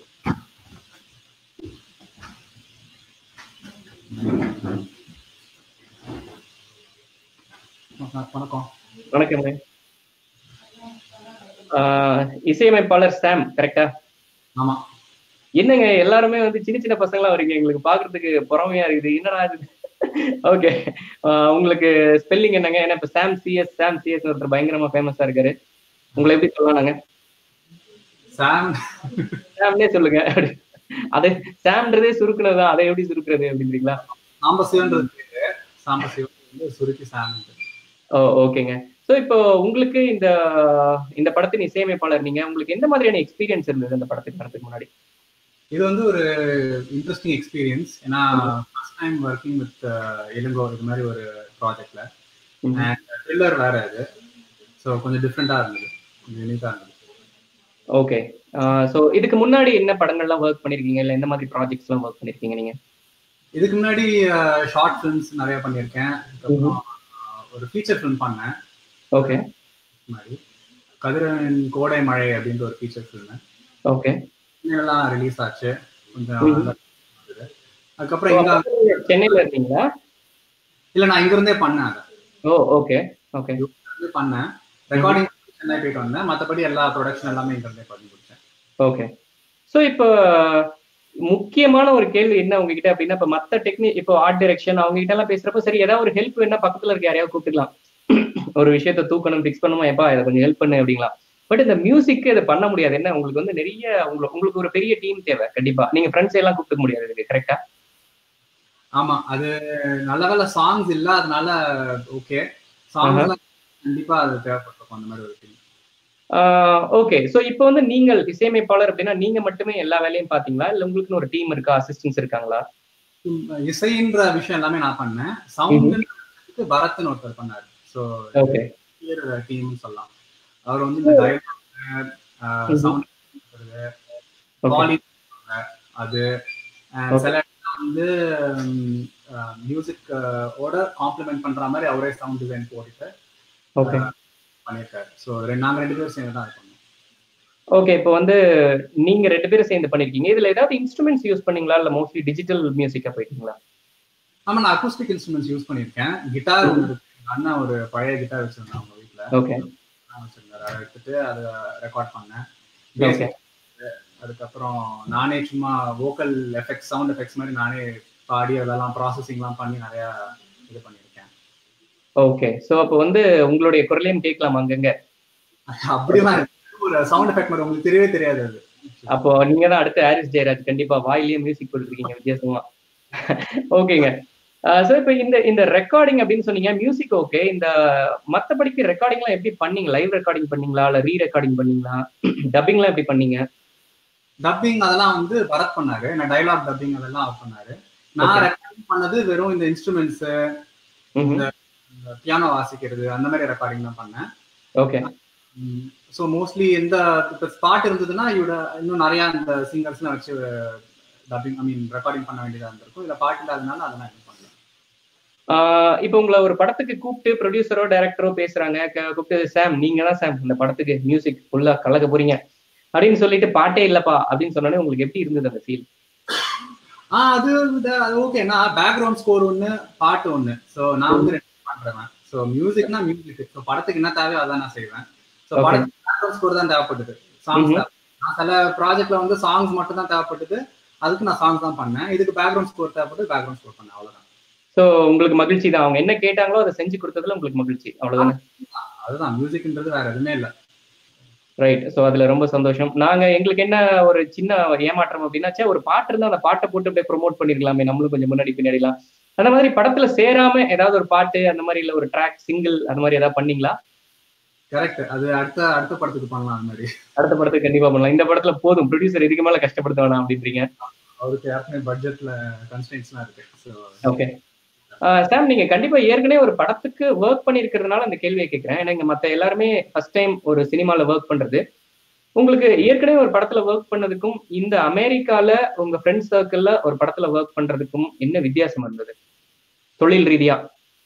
வணக்கம் வணக்கங்க ஆஹ் இசையமைப்பாளர் சாம் கரெக்டா ஆமா என்னங்க எல்லாருமே வந்து சின்ன சின்ன பசங்களா வரீங்க எங்களுக்கு பாக்குறதுக்கு பொறாமையா இருக்குது என்னடா இது ஓகே உங்களுக்கு ஸ்பெல்லிங் என்னங்க ஏன்னா இப்ப சாம் சிஎஸ் சாம் சிஎஸ் ஒருத்தர் பயங்கரமா ஃபேமஸா இருக்காரு உங்களை எப்படி சொல்லலாம் நாங்க சாம் சாம்னே சொல்லுங்க அப்படி. அது சாம்ன்றதே சுருக்குனதா அதை எப்படி சுருக்குறது அப்படின்றீங்களா சாம்பசிவன்றது பேரு சாம்பசிவன் வந்து சுருக்கி சாம் ஓ ஓகேங்க ஸோ இப்போ உங்களுக்கு இந்த இந்த படத்தின் இசையமைப்பாளர் நீங்க உங்களுக்கு எந்த மாதிரியான எக்ஸ்பீரியன்ஸ் இருந்தது அந்த படத்துக்கு வரதுக்கு முன்னாடி இது வந்து ஒரு இன்ட்ரெஸ்டிங் எக்ஸ்பீரியன்ஸ் ஏன்னா first time working with Ilango இது மாதிரி ஒரு ப்ராஜெக்ட்ல ம். த்ரில்லர் வேற இது ஸோ கொஞ்சம் டிஃப்ரெண்டா இருந்தது கொஞ்சம் யூனிக்கா இருந்தது ஓகே ஸோ இதுக்கு முன்னாடி என்ன படங்கள்லாம் ஒர்க் பண்ணிருக்கீங்க இல்ல எந்த மாதிரி ப்ராஜெக்ட்ஸ்லாம் ஒர்க் பண்ணிருக்கீங்க நீங்க இதுக்கு முன்னாடி ஷார்ட் ஃபிலிம்ஸ் நிறைய பண்ணியிருக்கேன் அதுக்கப்புறம் ஆஹ், ஒரு ஃபீச்சர் ஃபிலிம் பண்ணேன் ஓகே இது மாதிரி கதிரவன் கோடை மழை அப்படின்ற ஒரு ஃபீச்சர் ஃபிலிம் ஓகே எல்லாம் ரிலீஸ் ஆச்சு கொஞ்சம் ம். நல்லா இருந்தது. அதுக்கப்புறம் இங்க சென்னையில இருக்கீங்களா இல்ல நான் இங்க இருந்தே பண்ணேன் அதை ஓ ஓகே ஓகே இருந்து பண்ணேன் ரெக்கார்டிங் சென்னை போயிட்டு வந்தேன் மத்தபடி எல்லா ப்ரொடக்ஷன் எல்லாமே இங்க இருந்தே பண்ணி கொடுத்தேன் ஓகே ஸோ இப்போ முக்கியமான ஒரு கேள்வி என்ன உங்ககிட்ட அப்படின்னா இப்போ மற்ற டெக்னி இப்போ ஆர்ட் டைரக்ஷன் அவங்க கிட்ட எல்லாம் பேசுறப்ப சரி ஏதாவது ஒரு ஹெல்ப் வேணா பக்கத்துல இருக்க யாரையாவது கூப்பிட்டுக்கலாம் ஒரு விஷயத்த தூக்கணும் ஃபிக்ஸ் பண்ணுமா எப்பா இதை கொஞ்சம் ஹெல்ப் பண்ணு அப்படிங்களா பட் இந்த மியூசிக் இதை பண்ண முடியாது என்ன உங்களுக்கு வந்து நிறைய உங்களுக்கு உங்களுக்கு ஒரு பெரிய டீம் தேவை கண்டிப்பா நீங்க ஃப்ரெண்ட்ஸ் எல்லாம் கூப்பிட்டு முடியாது இதுக்கு கரெக்டா ஆமா அது நல்ல வேலை சாங்ஸ் இல்ல அதனால ஓகே சாங்ஸ் கண்டிப்பா அது தேவைப்பட்டிருக்கும் அந்த மாதிரி ஒரு டீம் ஓகே ஸோ இப்போ வந்து நீங்கள் இசையமைப்பாளர் அப்படின்னா நீங்க மட்டுமே எல்லா வேலையும் பாத்தீங்களா இல்ல உங்களுக்குன்னு ஒரு டீம் இருக்கா அசிஸ்டன்ஸ் இருக்காங்களா இசைன்ற விஷயம் எல்லாமே நான் பண்ணேன் சவுண்ட் பரத்னு ஒருத்தர் பண்ணாரு ஸோ ஓகே டீம் சொல்லலாம் அவர் வந்து இந்த டைலாக் சவுண்ட் ஓகே அது and Okay. சில இடத்துல வந்து மியூசிக் ஓட காம்ப்ளிமெண்ட் பண்ற மாதிரி அவரே சவுண்ட் டிசைன் போட்டுட்டு ஓகே பண்ணியிருக்காரு ஸோ நாங்க ரெண்டு பேரும் சேர்ந்து தான் இது பண்ணோம் ஓகே இப்போ வந்து நீங்க ரெண்டு பேரும் சேர்ந்து பண்ணிருக்கீங்க இதுல ஏதாவது இன்ஸ்ட்ருமெண்ட்ஸ் யூஸ் பண்ணீங்களா இல்ல மோஸ்ட்லி டிஜிட்டல் மியூசிக்கா போயிட்டீங்களா ஆமா நான் அக்கூஸ்டிக் இன்ஸ்ட்ருமெண்ட்ஸ் யூஸ் பண்ணியிருக்கேன் கிட்டார் ஒன்று இருக்கு எங்க அண்ணா ஒரு பழைய கிட்டார் வச்சிருந்தாங்க அவங்க வீட்ல ஓகே நான் வச்சிருந்தாரு அதை எடுத்துட்டு அதை ரெக்கார்ட் பண்ணேன் ஓகே அதுக்கப்புறம் நானே சும்மா வோக்கல் எஃபெக்ட்ஸ் சவுண்ட் எஃபெக்ட்ஸ் மாதிரி நானே பாடி அதெல்லாம் ப்ராசஸிங்லாம் பண்ணி நிறைய இது பண்ணியிருக்கேன் ஓகே ஸோ அப்போ வந்து உங்களுடைய குரலையும் கேட்கலாம் அங்கங்க அப்படிலாம் இல்ல. ஒரு சவுண்ட் எஃபெக்ட் மாதிரி உங்களுக்கு தெரியவே தெரியாது அது அப்போ நீங்க தான் அடுத்து ஹாரிஸ் ஜெயராஜ் கண்டிப்பா வாயிலேயே மியூசிக் கொடுத்துருக்கீங்க வித்தியாசமா ஓகேங்க ஸோ இப்போ இந்த இந்த ரெக்கார்டிங் அப்படின்னு சொன்னீங்க மியூசிக் ஓகே இந்த மற்றபடிக்கு ரெக்கார்டிங்லாம் எப்படி பண்ணீங்க லைவ் ரெக்கார்டிங் பண்ணீங்களா இல்ல ரீ ரெக்கார்டிங் பண்ணீங்களா டப்பிங்லாம் எப்படி பண்ணீங்க டப்பிங் அதெல்லாம் வந்து பரத் பண்ணாரு நான் டைலாக் டப்பிங் அதெல்லாம் அவர் பண்ணாரு நான் Okay. ரெக்கார்டிங் பண்ணது வெறும் இந்த இன்ஸ்ட்ருமெண்ட்ஸ் ம்ஹும். பியானோ வாசிக்கிறது அந்த மாதிரி ரெக்கார்டிங் தான் பண்ணேன் ஓகே ஸோ மோஸ்ட்லி எந்த இப்போ ஸ்பாட் இருந்ததுன்னா இவட இன்னும் நிறைய அந்த சிங்கர்ஸ்லாம் வச்சு டப்பிங் ஐ மீன் ரெக்கார்டிங் பண்ண வேண்டியதா இருந்திருக்கும் இல்லை பாட்டு இல்லாதனால அதெல்லாம் இது பண்ணல ஆஹ் இப்போ உங்களை ஒரு படத்துக்கு கூப்பிட்டு ப்ரொடியூசரோ டைரக்டரோ பேசுறாங்க க- கூப்பிட்டு சாம் நீங்க தான் சாம் இந்த படத்துக்கு மியூசிக் ஃபுல்லா கலக்க போறீங்க அப்படின்னு சொல்லிட்டு பாட்டே இல்லப்பா அப்படின்னு சொன்னோடனே உங்களுக்கு எப்படி இருந்தது அந்த ஃபீல் ஆ அது இது- அது ஓகே நான் பேக்ரவுண்ட் ஸ்கோர் ஒன்று பாட்டு ஒன்று ஸோ நான் வந்து ரெண்டு பண்றேன் ஸோ மியூசிக்னா மியூசிக் ஸோ படத்துக்கு என்ன தேவையோ அதான் நான் செய்வேன் ஸோ Okay. படத்துக்கு பேக்ரவுண்ட் ஸ்கோர் தான் தேவைப்படுது சாங்ஸ் Mhm. நான் சில ப்ராஜெக்ட்ல வந்து சாங்ஸ் மட்டும் தான் தேவைப்பட்டது அதுக்கு நான் சாங்ஸ் தான் பண்ணேன் இதுக்கு பேக்ரவுண்ட் ஸ்கோர் தேவைப்பட்டு பேக்ரவுண்ட் ஸ்கோர் பண்ணேன் அவ்வளவுதான் சோ உங்களுக்கு மகிழ்ச்சி தான் அவங்க என்ன கேட்டாங்களோ அதை செஞ்சு கொடுத்ததுல உங்களுக்கு மகிழ்ச்சி அவ்வளவுதானே அதுதான் மியூசிக்ன்றது வேற எதுவுமே இல்லை ரைட் சோ அதுல ரொம்ப சந்தோஷம் நாங்க எங்களுக்கு என்ன ஒரு சின்ன ஏமாற்றம் அப்படின்னாச்சா ஒரு பாட்டு இருந்தா அந்த பாட்டை போட்டு அப்படியே ப்ரோமோட் பண்ணிருக்கலாமே நம்மளும் கொஞ்சம் முன்னாடி பின்னாடிலாம் அந்த மாதிரி படத்துல சேராம ஏதாவது ஒரு பாட்டு அந்த மாதிரி இல்ல ஒரு ட்ராக் சிங்கிள் அந்த மாதிரி ஏதாவது பண்ணீங்களா கரெக்ட் அது அடுத்த அடுத்த படத்துக்கு பண்ணலாம் அந்த மாதிரி அடுத்த படத்துக்கு கண்டிப்பா பண்ணலாம் இந்த படத்துல போதும் ப்ரொடியூசர் இதுக்கு மேல கஷ்டப்படுத்த வேணாம் அப்படின்றீங்க அவருக்கு ஏற்கனவே பட்ஜெட்ல கன்ஸ்டன்ஸ்லாம் இருக்கு ஸோ ஓகே சாம் நீங்க கண்டிப்பா ஏற்கனவே ஒரு படத்துக்கு ஒர்க் பண்ணிருக்கிறதுனால அந்த கேள்வியை கேட்கிறேன் ஏன்னா இங்க மத்த எல்லாருமே ஃபர்ஸ்ட் டைம் ஒரு சினிமால ஒர்க் பண்றது உங்களுக்கு ஏற்கனவே ஒரு படத்துல ஒர்க் பண்ணதுக்கும் இந்த அமெரிக்கால உங்க ஃப்ரெண்ட் சர்க்கிள்ல ஒரு படத்துல ஒர்க் பண்றதுக்கும் என்ன வித்தியாசம் இருந்தது தொழில் ரீதியா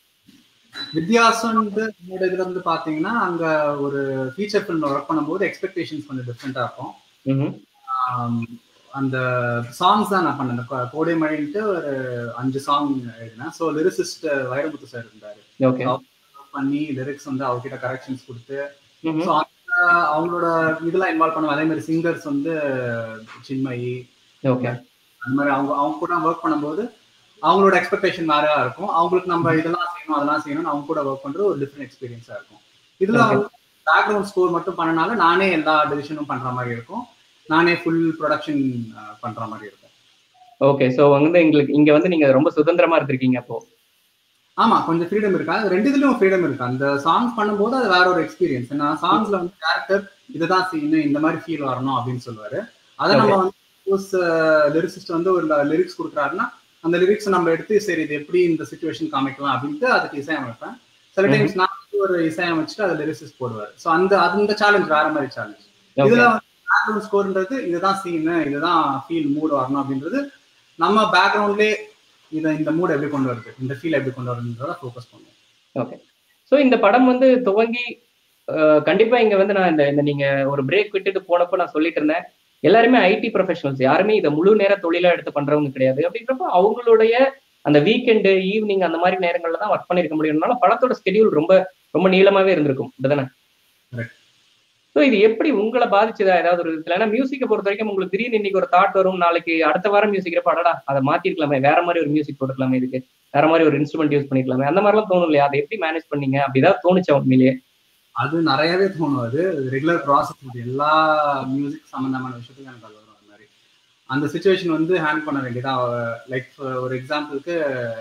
வித்தியாசம் வந்து என்னோட இதுல இருந்து பாத்தீங்கன்னா அங்க ஒரு ஃபீச்சர் ஃபிலிம் ஒர்க் பண்ணும்போது எக்ஸ்பெக்டேஷன்ஸ் கொஞ்சம் டிஃப்ரெண்டா இருக்கும் ம்ஹும். ஆம், அந்த சாங்ஸ் தான் நான் பண்ணேன் இந்த கோ- கோடை மழைன்ட்டு ஒரு அஞ்சு சாங் எழுதினேன் ஸோ லிரிசிஸ்ட் வைரமுத்து சார் இருந்தாரு ஓகே Work பண்ணி லிரிக்ஸ் வந்து அவர்கிட்ட கரெக்ஷன்ஸ் கொடுத்து ம்ஹும். ஸோ அவங்களோட இதெல்லாம் இன்வால்வ் பண்ணுவோம் அதே மாதிரி சிங்கர்ஸ் வந்து சின்மயி ஓகே அந்த மாதிரி அவங்க அவங்க கூட ஒர்க் பண்ணும்போது அவங்களோட எக்ஸ்பெக்டேஷன் வேறையா இருக்கும் அவங்களுக்கு நம்ம இதெல்லாம் செய்யணும் அதெல்லாம் செய்யணும் அவங்க கூட ஒர்க் பண்றது ஒரு டிஃப்ரெண்ட் எக்ஸ்பீரியன்ஸா இருக்கும் இதுல Okay. பேக்ரவுண்ட் ஸ்கோர் மட்டும் பண்ணனால நானே எல்லா டிசிஷனும் பண்ற மாதிரி இருக்கும் நானே ஃபுல் ப்ரொடக்ஷன் பண்ற மாதிரி இருக்கும் ஓகே சோ வந்து எங்களுக்கு இங்க வந்து நீங்க ரொம்ப சுதந்திரமா இருந்திருக்கீங்க அப்போ ஆமா கொஞ்சம் ஃப்ரீடம் இருக்கு அது ரெண்டு இதுலயும் ஃப்ரீடம் இருக்கு அந்த சாங்ஸ் பண்ணும்போது அது வேற ஒரு எக்ஸ்பீரியன்ஸ் ஏன்னா சாங்ஸ்ல வந்து கேரக்டர் இதுதான் செய்யணும் இந்த மாதிரி ஃபீல் வரணும் அப்படின்னு சொல்லுவாரு அதை நம்ம வந்து சப்போஸ் லிரிசிஸ்ட் வந்து ஒரு லிரிக்ஸ் கொடுக்குறாருன்னா அந்த லிரிக்ஸ் நம்ம எடுத்து சரி இது எப்படி இந்த சுச்சுவேஷன் காமிக்கலாம் அப்படின்ட்டு அதுக்கு இசையமைப்பேன் சில டைம்ஸ் நான் வந்து ஒரு இசையமைச்சிட்டு அதை லிரிசிஸ்ட் போடுவார் ஸோ அந்த அந்த சேலஞ்ச் வேற மாதிரி சேலஞ்ச் இதுல வந்து பேக்ரவுண்ட் ஸ்கோர்ன்றது இதுதான் சீனு இதுதான் ஃபீல் மூட் வரணும் அப்படின்றது நம்ம பேக்ரவுண்ட்லேயே இதை இந்த மூட் எப்படி கொண்டு வருது இந்த ஃபீல் எப்படி கொண்டு வருதுன்றத ஃபோக்கஸ் பண்ணுவோம் சோ இந்த படம் வந்து துவங்கி அஹ், கண்டிப்பா இங்க வந்து நான் இந்த இந்த நீங்க ஒரு பிரேக் விட்டுட்டு போனப்போ நான் சொல்லிட்டு இருந்தேன் எல்லாருமே ஐடி ப்ரொஃபஷனல்ஸ் யாருமே இதை முழு நேர தொழிலா எடுத்து பண்றவங்க கிடையாது அப்படின்றப்போ அவங்களுடைய அந்த வீக்கெண்டு ஈவினிங் அந்த மாதிரி நேரங்கள்ல தான் ஒர்க் பண்ணிருக்க முடியும்னால படத்தோட ஸ்கெடியூல் ரொம்ப ரொம்ப நீளமாவே இருந்திருக்கும் இதுதானே Correct. ஸோ இது எப்படி உங்களை பாதிச்சதா ஏதாவது ஒரு விதத்துல ஏன்னா மியூசிக்கை பொறுத்த வரைக்கும் உங்களுக்கு திடீர்னு இன்னைக்கு ஒரு தாட் வரும் நாளைக்கு அடுத்த வாரம் மியூசிக் அடடா அதை மாத்திருக்கலாமே வேற மாதிரி ஒரு மியூசிக் போட்டுக்கலாமே இதுக்கு வேற மாதிரி ஒரு இன்ஸ்ட்ருமெண்ட் யூஸ் பண்ணிக்கலாமே அந்த மாதிரிலாம் தோணும் இல்லையா அதை எப்படி மேனேஜ் பண்ணீங்க அப்படிதான் தோணுச்சா உண்மையிலேயே அது நிறையவே தோணும் அது ரெகுலர் ப்ராசஸ் இது எல்லா மியூசிக் சம்பந்தமான விஷயத்துக்கும் எனக்கு அது வரும் அந்த மாதிரி அந்த சுச்சுவேஷன் வந்து ஹேண்ட் பண்ண வேண்டியதா லைக் ஒரு எக்ஸாம்பிளுக்கு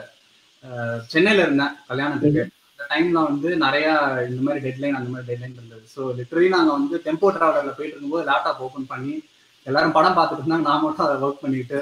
சென்னையில இருந்தேன் கல்யாணத்துக்கு அந்த டைம்ல வந்து நிறைய இந்த மாதிரி டெட்லைன் அந்த மாதிரி டெட்லைன் இருந்தது ஸோ லிட்டரலி நாங்க வந்து டெம்போ டிராவலர்ல போயிட்டு இருக்கும்போது லேப்டாப் ஓப்பன் பண்ணி எல்லாரும் படம் பார்த்துட்டு இருந்தாங்க நான் மட்டும் அதை ஒர்க் பண்ணிட்டு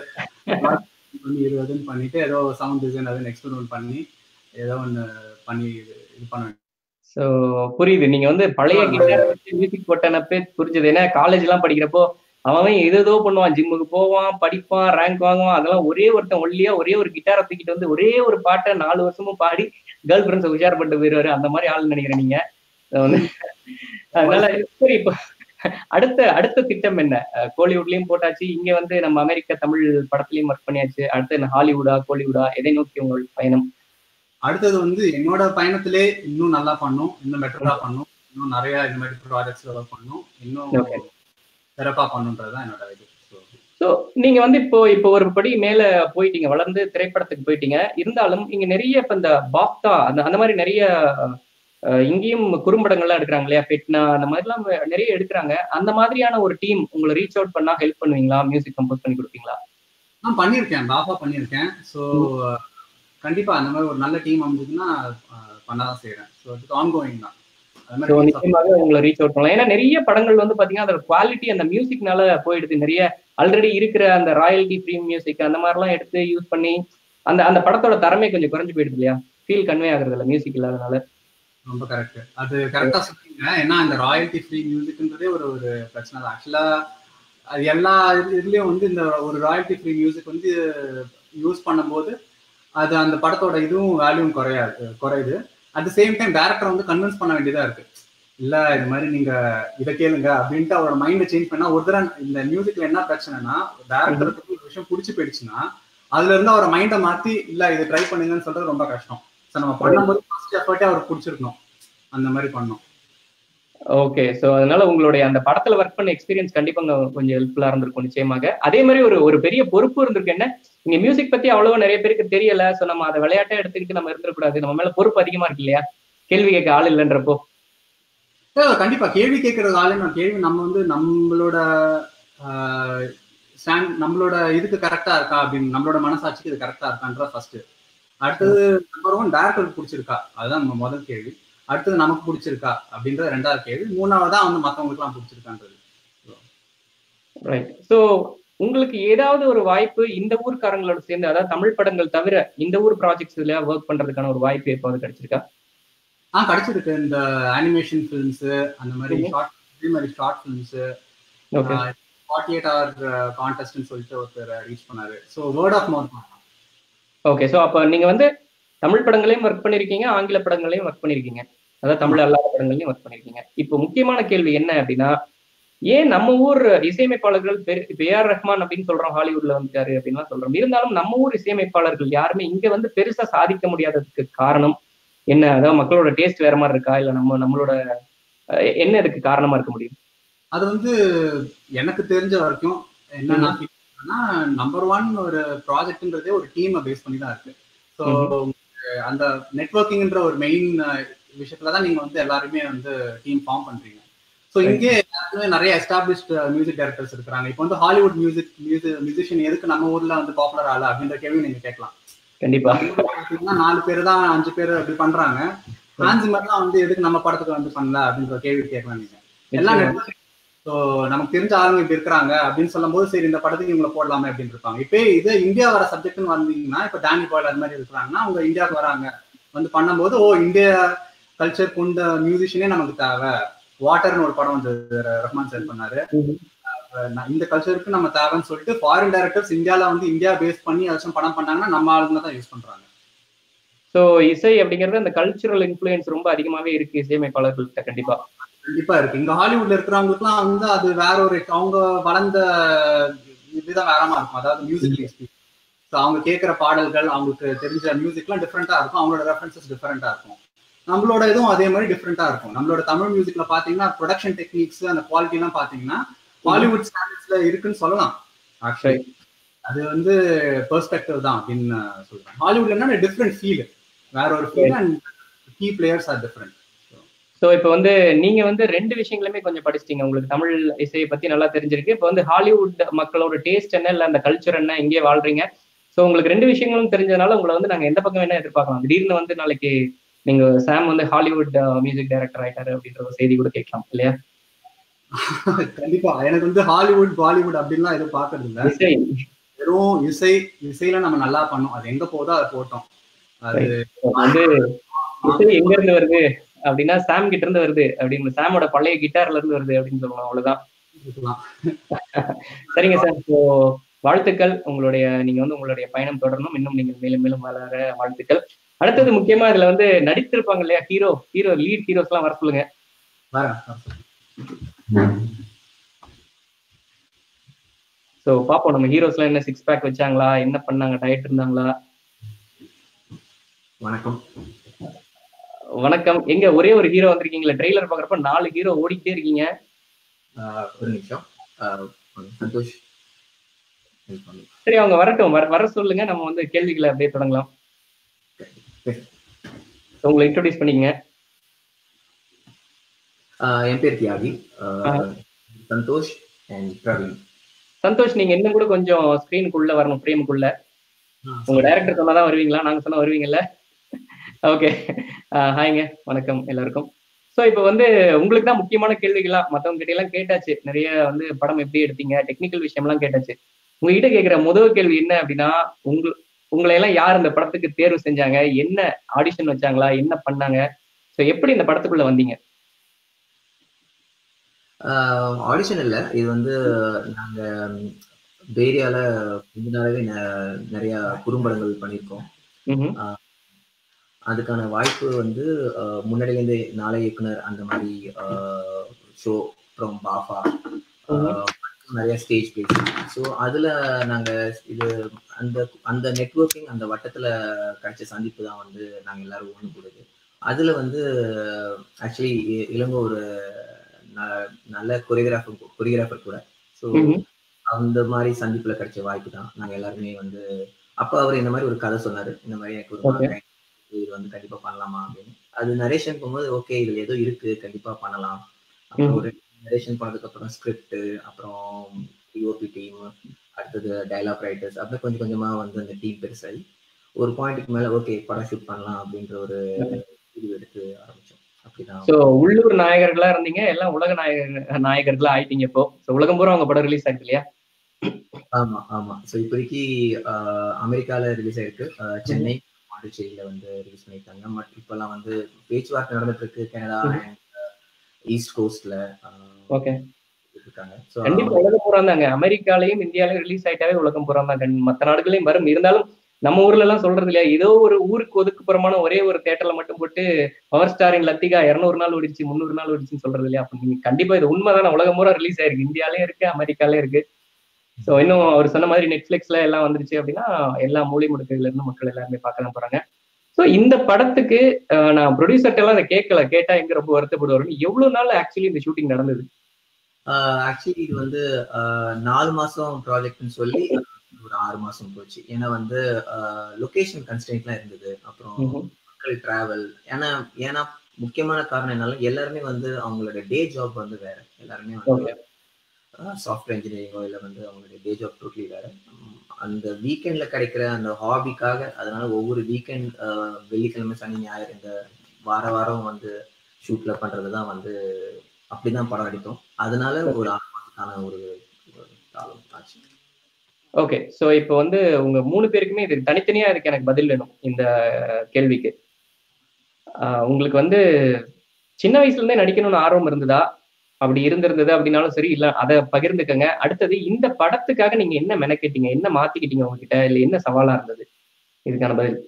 பண்ணி இது அதுன்னு பண்ணிட்டு ஏதோ சவுண்ட் டிசைன் அதுன்னு எக்ஸ்பெரிமெண்ட் பண்ணி ஏதோ ஒன்று பண்ணி இது இது பண்ண சோ புரியுது நீங்க வந்து பழைய கிட்டார் வச்சு மியூசிக் போட்டனப்பே புரிஞ்சது ஏன்னா காலேஜ் எல்லாம் படிக்கிறப்போ அவன் எது ஏதோ பண்ணுவான் ஜிம்முக்கு போவான் படிப்பான் ரேங்க் வாங்குவான் அதெல்லாம் ஒரே ஒருத்தன் ஒல்லியா ஒரே ஒரு கிட்டாரை தூக்கிட்டு வந்து ஒரே ஒரு பாட்டை நாலு வருஷமும் பாடி கேர்ள் ஃப்ரெண்ட்ஸை உஷார் பண்ணிட்டு போயிருவாரு அந்த மாதிரி ஆள் நினைக்கிறேன் நீங்க அது வந்து அதனால சரி இப்போ அடுத்த அடுத்த திட்டம் என்ன அஹ் கோலிவுட்லயும் போட்டாச்சு இங்க வந்து நம்ம அமெரிக்க தமிழ் படத்துலயும் ஒர்க் பண்ணியாச்சு அடுத்து என்ன ஹாலிவுடா கோலிவுடா எதை நோக்கி உங்கள் பயணம் அடுத்தது வந்து என்னோட பயணத்திலே இன்னும் நல்லா பண்ணும் இன்னும் பெட்டரா பண்ணும் இன்னும் நிறைய இந்த மாதிரி ப்ராஜெக்ட்ஸ் ஒர்க் பண்ணும் இன்னும் Okay. சிறப்பா பண்ணுன்றதுதான் என்னோட இது So, ஸோ நீங்க வந்து இப்போ இப்போ ஒரு படி மேல போயிட்டீங்க வளர்ந்து திரைப்படத்துக்கு போயிட்டீங்க இருந்தாலும் இங்க நிறைய இப்ப இந்த பாப்தா அந்த அந்த மாதிரி நிறைய அஹ், இங்கேயும் குறும்படங்கள்லாம் எடுக்கிறாங்க இல்லையா பெட்னா அந்த மாதிரிலாம் நிறைய எடுக்கிறாங்க அந்த மாதிரியான ஒரு டீம் உங்களை ரீச் அவுட் பண்ணா ஹெல்ப் பண்ணுவீங்களா மியூசிக் கம்போஸ் பண்ணி கொடுப்பீங்களா நான் பண்ணியிருக்கேன் பாப்பா பண்ணியிருக்கேன் ஸோ கண்டிப்பா அந்த மாதிரி ஒரு நல்ல டீம் அமைஞ்சதுன்னா அஹ், பண்ணதான் செய்யறேன் ஸோ அதுக்கு ஆன்கோயிங் தான் அது ஸோ மாதிரி நிச்சயமாக உங்களை ரீச் அவுட் பண்ணலாம் ஏன்னா நிறைய படங்கள் வந்து பாத்தீங்கன்னா அதோட குவாலிட்டி அந்த மியூசிக்னால போயிடுது நிறைய ஆல்ரெடி இருக்கிற அந்த ராயல்டி ஃப்ரீ மியூசிக் அந்த மாதிரிலாம் எடுத்து யூஸ் பண்ணி அந்த அந்த படத்தோட தரமே கொஞ்சம் குறைஞ்சு போயிடுது இல்லையா ஃபீல் கன்வே ஆகுறது இல்லை மியூசிக் இல்லாதனால ரொம்ப கரெக்ட் அது கரெக்டா சொன்னீங்க ஏன்னா இந்த ராயல்டி ஃப்ரீ மியூசிக்ன்றதே ஒரு ஒரு பிரச்சனை தான் ஆக்சுவலா அது எல்லா இது- இதுலயும் வந்து இந்த ஒரு ராயல்டி ஃப்ரீ மியூசிக் வந்து யூஸ் பண்ணும்போது அது அந்த படத்தோட இதுவும் வேல்யூவும் குறையாது குறையுது at the same time director வந்து கன்வின்ஸ் பண்ண வேண்டியதா இருக்கு இல்ல இது மாதிரி நீங்க இதை கேளுங்க அப்படின்ட்டு அவரோட மைண்டை சேஞ்ச் பண்ணா ஒரு தடவை இந்த மியூசிக்ல என்ன பிரச்சனைனா டேரக்டருக்கு ஒரு விஷயம் பிடிச்சி போயிடுச்சுன்னா அதுல இருந்து அவரை மைண்டை மாத்தி இல்ல இதை ட்ரை பண்ணுங்கன்னு சொல்றது ரொம்ப கஷ்டம் ஸோ நம்ம பண்ணும்போது ஃபர்ஸ்ட் எஃபர்ட்டே அவருக்கு பிடிச்சிருக்கணும் அந்த மாதிரி பண்ணோம் ஓகே சோ அதனால உங்களுடைய அந்த படத்துல ஒர்க் பண்ண எக்ஸ்பீரியன்ஸ் கண்டிப்பா அங்க கொஞ்சம் ஹெல்ப்ஃபுல்லா இருந்திருக்கும் நிச்சயமாக அதே மாதிரி ஒரு ஒரு பெரிய பொறுப்பு இருந்திருக்கு என்ன இங்க மியூசிக் பத்தி அவ்வளவு நிறைய பேருக்கு தெரியல சோ நம்ம அதை விளையாட்டா எடுத்துக்கிட்டு நம்ம இருந்துடக்கூடாது நம்ம மேல பொறுப்பு அதிகமா இருக்கு இல்லையா கேள்வி கேட்க ஆள் இல்லைன்றப்போ இல்ல, கண்டிப்பா கேள்வி கேட்கறது ஆளு நான் கேள்வி நம்ம வந்து நம்மளோட ஆஹ், stand- நம்மளோட இதுக்கு கரெக்டா இருக்கா அப்படின்னு நம்மளோட மனசாட்சிக்கு இது கரெக்டா இருக்கான்ற ஃபர்ஸ்ட் அடுத்தது நம்பர் ஒன் டேரக்டருக்கு பிடிச்சிருக்கா அதுதான் நம்ம முதல் கேள்வி அடுத்தது நமக்கு பிடிச்சிருக்கா அப்படின்றது ரெண்டாவது கேள்வி மூணாவதா வந்து மத்தவங்களுக்கு எல்லாம் பிடிச்சிருக்கான்றது ரைட் சோ உங்களுக்கு ஏதாவது ஒரு வாய்ப்பு இந்த ஊர்க்காரங்களோட சேர்ந்து அதாவது தமிழ் படங்கள் தவிர இந்த ஊர் ப்ராஜெக்ட்ஸ்ல ஒர்க் பண்றதுக்கான ஒரு வாய்ப்பு எப்போது கிடைச்சிருக்கா ஆ கிடைச்சிருக்கு இந்த அனிமேஷன் ஃபிலிம்ஸ் அந்த மாதிரி Mhm. ஷார்ட் இதே மாதிரி short films okay forty eight hour கான்டெஸ்ட்னு சொல்லிட்டு ஒருத்தர் ரீச் பண்ணாரு so word of mouth okay so அப்ப நீங்க வந்து தமிழ் படங்களையும் ஒர்க் பண்ணிருக்கீங்க ஆங்கில படங்களையும் ஒர்க் பண்ணிருக்கீங்க அதாவது தமிழ் அல்லாத படங்களையும் ஒர்க் பண்ணிருக்கீங்க இப்போ முக்கியமான கேள்வி என்ன அப்படின்னா ஏன் நம்ம ஊர் இசையமைப்பாளர்கள் பெரு இப்ப ஏஆர் ரஹ்மான் அப்படின்னு சொல்றோம் ஹாலிவுட்ல வந்துட்டாரு அப்படின்லாம் சொல்றோம் இருந்தாலும் நம்ம ஊர் இசையமைப்பாளர்கள் யாருமே இங்க வந்து பெருசா சாதிக்க முடியாததுக்கு காரணம் என்ன அதாவது மக்களோட டேஸ்ட் வேற மாதிரி இருக்கா இல்ல நம்ம நம்மளோட அஹ், என்ன இதுக்கு காரணமா இருக்க முடியும் அது வந்து எனக்கு தெரிஞ்ச வரைக்கும் என்ன நான் feel பண்றேன்னா நம்பர் ஒன் ஒரு ப்ராஜெக்ட்ன்றதே ஒரு டீமை பேஸ் பண்ணி தான் இருக்கு ஸோ அந்த நெட்ஒர்க்கிங்ன்ற ஒரு மெயின் விஷயத்துல தான் நீங்க வந்து எல்லாருமே வந்து டீம் ஃபார்ம் பண்றீங்க ஸோ இங்கே எல்லாருமே நிறைய எஸ்டாப்ளிஷ்ட் மியூசிக் டைரக்டர்ஸ் இருக்கிறாங்க இப்போ வந்து ஹாலிவுட் மியூசிக் மியூசிக் மியூசிஷியன் எதுக்கு நம்ம ஊர்ல வந்து பாப்புலர் ஆகல அப்படின்ற கேள்வி நீங்க கேட்கலாம் கண்டிப்பா பாத்தீங்கன்னா நாலு பேர் தான் அஞ்சு பேர் அப்படி பண்றாங்க ஹான்ஸ் மாதிரிலாம் வந்து எதுக்கு நம்ம படத்துக்கு வந்து பண்ணல அப்படின்ற கேள்வி கேட்கலாம் நீங்க எல்லாம் ஸோ நமக்கு தெரிஞ்ச ஆளுங்க இப்படி இருக்கிறாங்க அப்படின்னு சொல்லும்போது சரி இந்த படத்துக்கு இவங்களை போடலாமே அப்படின்னு இருப்பாங்க இப்போ இது இந்தியா வர சப்ஜெக்ட்னு வந்தீங்கன்னா இப்போ டேனி பாய்ல் அது மாதிரி இருக்கிறாங்கன்னா அவங்க இந்தியாவுக்கு வராங்க வந்து பண்ணும்போது ஓ இந்தியா கல்ச்சர் கொண்ட மியூசிஷியனே நமக்கு தேவை வாட்டர்னு ஒரு படம் வந்து ரஹ்மான் சார் பண்ணாரு அஹ் நான் இந்த கல்ச்சருக்கு நம்ம தேவைன்னு சொல்லிட்டு ஃபாரின் டைரக்டர்ஸ் இந்தியால வந்து இந்தியா பேஸ் பண்ணி ஏதாச்சும் படம் பண்ணாங்கன்னா நம்ம ஆளுங்க தான் யூஸ் பண்றாங்க சோ இசை அப்படிங்கிறது அந்த கல்ச்சுரல் இன்ஃபுளுயன்ஸ் ரொம்ப அதிகமாவே இருக்கு இசையமைப்பாளர்கள்ட்ட கண்டிப்பா கண்டிப்பா இருக்கு இங்க ஹாலிவுட்ல இருக்கிறவங்களுக்குலாம் வந்து அது வேற ஒரு அவங்க வளர்ந்த இதுதான் வேறமா இருக்கும் அதாவது மியூசிக் ஸோ அவங்க கேட்குற பாடல்கள் அவங்களுக்கு தெரிஞ்ச மியூசிக்லாம் டிஃப்ரெண்டா இருக்கும் அவங்களோட ரெஃபரன்சஸ் டிஃப்ரெண்டா இருக்கும் நம்மளோட இதுவும் அதே மாதிரி டிஃப்ரெண்டா இருக்கும் நம்மளோட தமிழ் மியூசிக்ல பாத்தீங்கன்னா ப்ரொடக்ஷன் டெக்னிக்ஸ் அந்த குவாலிட்டி எல்லாம் பாத்தீங்கன்னா ஹாலிவுட் ஸ்டாண்டர்ட்ஸ்ல இருக்குன்னு சொல்லலாம் ஆக்சுவலி அது வந்து பெர்ஸ்பெக்டிவ் தான் அப்படின்னு சொல்றேன் ஹாலிவுட்ல என்ன டிஃப்ரெண்ட் ஃபீல் வேற ஒரு feel and key players are different so இப்போ வந்து நீங்க வந்து ரெண்டு விஷயங்களுமே கொஞ்சம் படிச்சிட்டீங்க உங்களுக்கு தமிழ் இசையை பத்தி நல்லா தெரிஞ்சிருக்கு இப்போ வந்து ஹாலிவுட் மக்களோட டேஸ்ட் என்ன இல்ல அந்த கல்ச்சர் என்ன இங்கே வாழ்றீங்க சோ உங்களுக்கு ரெண்டு விஷயங்களும் தெரிஞ்சதுனால உங்களை வந்து நாங்க எந்த பக்கம் வேணா எதிர்பார்க்கலாம் திடீர்னு வந்து நாளைக்கு நீங்க சாம் வந்து ஹாலிவுட் மியூசிக் டைரக்டர் ஆயிட்டாரு அப்படின்ற ஒரு செய்தி கூட கேட்கலாம் இல்லையா கண்டிப்பா எனக்கு வந்து ஹாலிவுட் பாலிவுட் அப்படின்லாம் எதுவும் பாக்குறது இல்ல இசை வெறும் இசை இசையில நம்ம நல்லா பண்ணோம் அது எங்க போதோ அதை போட்டோம் அது வந்து இசை எங்க இருந்து வருது அப்படின்னா சாம் கிட்ட இருந்து வருது அப்படின்னு சாமோட பழைய கிட்டார்ல இருந்து வருது அப்படின்னு சொல்லலாம் அவ்வளவுதான் இருக்கலாம். சரிங்க சார் இப்போ வாழ்த்துக்கள் உங்களுடைய நீங்க வந்து உங்களுடைய பயணம் தொடரணும் இன்னும் நீங்கள் மேலும் மேலும் வளர வாழ்த்துக்கள் அடுத்தது முக்கியமா இதுல வந்து நடித்திருப்பாங்க இல்லையா ஹீரோ ஹீரோ லீட் ஹீரோஸ் எல்லாம் வர சொல்லுங்க வரேன் சோ பாப்போம் நம்ம ஹீரோஸ் எல்லாம் என்ன சிக்ஸ் பேக் வச்சாங்களா என்ன பண்ணாங்க டயட் இருந்தாங்களா வணக்கம் வணக்கம் எங்க ஒரே ஒரு ஹீரோ வந்திருக்கீங்களா ட்ரெய்லர் பாக்குறப்ப நாலு ஹீரோ ஓடிட்டே இருக்கீங்க ஆஹ் ஒரு நிமிஷம் ஆஹ் சந்தோஷ் help பண்ணு. சரி அவங்க வரட்டும் வர வர சொல்லுங்க நம்ம வந்து கேள்விகளை அப்படியே தொடங்கலாம் So, உங்களை இன்ட்ரோடியூஸ் பண்ணிக்கங்க ஆஹ் என் பேர் தியாகி ஆஹ் சந்தோஷ் அண்ட் பிரவீன் சந்தோஷ் நீங்க இன்னும் கூட கொஞ்சம் ஸ்கிரீனுக்குள்ள வரணும் ஃப்ரேமுக்குள்ள உங்க டைரக்டர் சொன்னாதான் வருவீங்களா நாங்க சொன்னா வருவீங்கல்ல ஓகே ஹாய்ங்க வணக்கம் எல்லாருக்கும் ஸோ இப்போ வந்து உங்களுக்கு தான் முக்கியமான கேள்விகள்லாம் மற்றவங்க கிட்ட எல்லாம் கேட்டாச்சு நிறைய வந்து படம் எப்படி எடுத்தீங்க டெக்னிக்கல் விஷயம்லாம் கேட்டாச்சு உங்ககிட்ட கேட்குற முதல் கேள்வி என்ன அப்படின்னா உங்க உங்களை எல்லாம் யார் இந்த படத்துக்கு தேர்வு செஞ்சாங்க என்ன ஆடிஷன் வச்சாங்களா என்ன பண்ணாங்க ஸோ எப்படி இந்த படத்துக்குள்ள வந்தீங்க ஆடிஷன் இல்லை இது வந்து நாங்க பேரியால கொஞ்ச நாளாவே ந- நிறைய குறும்படங்கள் பண்ணியிருக்கோம் ம்ஹும். அதுக்கான வாய்ப்பு வந்து ஆஹ் முன்னாடிலேருந்து நாளை இயக்குனர் அந்த மாதிரி ஷோ அப்புறம் பாஃபா ஆஹ் நிறைய ஸ்டேஜ் பிளேஸ் ஸோ அதுல நாங்க இது அந்த அந்த நெட்வொர்க்கிங் அந்த வட்டத்துல கிடைச்ச சந்திப்பு தான் வந்து நாங்க எல்லாரும் ஒன்று கூடுது அதுல வந்து ஆக்சுவலி இளங்கோ ஒரு நல்ல கொரியோகிராஃபர் கொரியோகிராஃபர் கூட ஸோ ம்ஹும். அந்த மாதிரி சந்திப்புல கிடைச்ச வாய்ப்பு தான் நாங்க எல்லாருமே வந்து அப்ப அவர் இந்த மாதிரி ஒரு கதை சொன்னாரு இந்த மாதிரி எனக்கு ஒரு Okay. மாதிரி இது வந்து கண்டிப்பா பண்ணலாமா அப்படின்னு அது நரேஷன் போகும்போது ஓகே இதுல ஏதோ இருக்கு கண்டிப்பா பண்ணலாம் அப்புறம் ம்ஹும். ஒரு நரேஷன் பண்ணதுக்கு அப்புறம் ஸ்கிரிப்ட் அப்புறம் டிஓபி டீம் அடுத்தது டைலாக் ரைட்டர்ஸ் அப்படியே கொஞ்சம் கொஞ்சமா வந்து அந்த டீம் பெருசாகி ஒரு பாயிண்ட்டுக்கு மேல ஓகே படம் ஷூட் பண்ணலாம் அப்படின்ற ஒரு முடிவு எடுத்து ஆரம்பிச்சோம் அப்படிதான் சோ உள்ளூர் நாயகர்களா இருந்தீங்க எல்லாம் உலக நாயகர் நாயகர்களா ஆயிட்டீங்க இப்போ So, உலகம் பூரா உங்க படம் ரிலீஸ் ஆயிருக்கு இல்லையா ஆமா ஆமா ஸோ இப்போதைக்கு ஆஹ், அமெரிக்கால ரிலீஸ் ஆயிருக்கு ஆஹ், சென்னை பாண்டிச்சேரியில வந்து ரிலீஸ் பண்ணியிருக்காங்க பட் இப்பெல்லாம் வந்து பேச்சுவார்த்தை நடந்துட்டு இருக்கு கனடா அண்ட் ஈஸ்ட் கோஸ்ட்ல ஓகே இருக்காங்க ஸோ கண்டிப்பா உலகம் பூரா தாங்க அமெரிக்காலயும் இந்தியாலயும் ரிலீஸ் ஆயிட்டாவே உலகம் பூரா தான் மத்த நாடுகளையும் வரும் இருந்தாலும் நம்ம ஊர்ல எல்லாம் சொல்றது இல்லையா ஏதோ ஒரு ஊருக்கு ஒதுக்குப்புறமான ஒரே ஒரு தேட்டர்ல மட்டும் போட்டு பவர் ஸ்டாரின் லத்திகா இருநூறு நாள் ஓடிச்சு முந்நூறு நாள் ஓடிச்சுன்னு சொல்றது இல்லையா அப்ப நீங்க கண்டிப்பா இது உண்மைதானே உலகம் பூரா ரிலீஸ் ஆயிருக்கு இந்தியாலயும் இருக்கு அமெரிக்காலயும் இருக்கு சோ இன்னும் அவர் சொன்ன மாதிரி நெட்ஃபிளிக்ஸ்ல எல்லாம் வந்துருச்சு அப்படின்னா எல்லா மூலை முடுக்குகள்ல இருந்து மக்கள் எல்லாருமே பார்க்க தான் போறாங்க சோ இந்த படத்துக்கு அஹ், நான் ப்ரொடியூசர்ட்ட எல்லாம் அதை கேட்கல கேட்டா எங்க ரொம்ப வருத்தப்படுவாருன்னு எவ்வளவு நாள் ஆக்சுவலி இந்த ஷூட்டிங் நடந்தது ஆக்சுவலி இது வந்து ஆஹ், நாலு மாசம் ப்ராஜெக்ட்னு சொல்லி ஒரு ஆறு மாசம் போச்சு ஏன்னா வந்து லொகேஷன் கன்ஸ்டன்ட்லாம் இருந்தது அப்புறம் ம்ஹும். மக்கள் டிராவல் ஏன்னா ஏன்னா முக்கியமான காரணம் என்னால எல்லாருமே வந்து அவங்களோட டே ஜாப் வந்து வேற எல்லாருமே வந்து சாஃப்ட்வேர் இன்ஜினியரிங்கோ இல்லை வந்து அவங்களுடைய டே ஜாப் டோட்டலி வேற உம், அந்த வீக்கெண்ட்ல கிடைக்கிற அந்த ஹாபிக்காக அதனால ஒவ்வொரு வீக்கெண்ட் வெள்ளிக்கிழமை சனி ஞாயிறு இந்த வார வாரம் வந்து ஷூட்ல பண்றது தான் வந்து அப்படிதான் படம் அடித்தோம் அதனால ஒரு ஆறு மாசத்துக்கான ஒரு ஒரு காலம் ஆச்சு ஓகே சோ இப்போ வந்து உங்க மூணு பேருக்குமே இது தனித்தனியா இதுக்கு எனக்கு பதில் வேணும் இந்த கேள்விக்கு ஆஹ் உங்களுக்கு வந்து சின்ன வயசுல இருந்தே நடிக்கணும்னு ஆர்வம் இருந்ததா அப்படி இருந்திருந்தது அப்படின்னாலும் சரி இல்ல அதை பகிர்ந்துக்கங்க அடுத்தது இந்த படத்துக்காக நீங்க என்ன மெனக்கெட்டீங்க என்ன மாத்திக்கிட்டீங்க உங்ககிட்ட இல்ல என்ன சவாலா இருந்தது இதுக்கான பதில்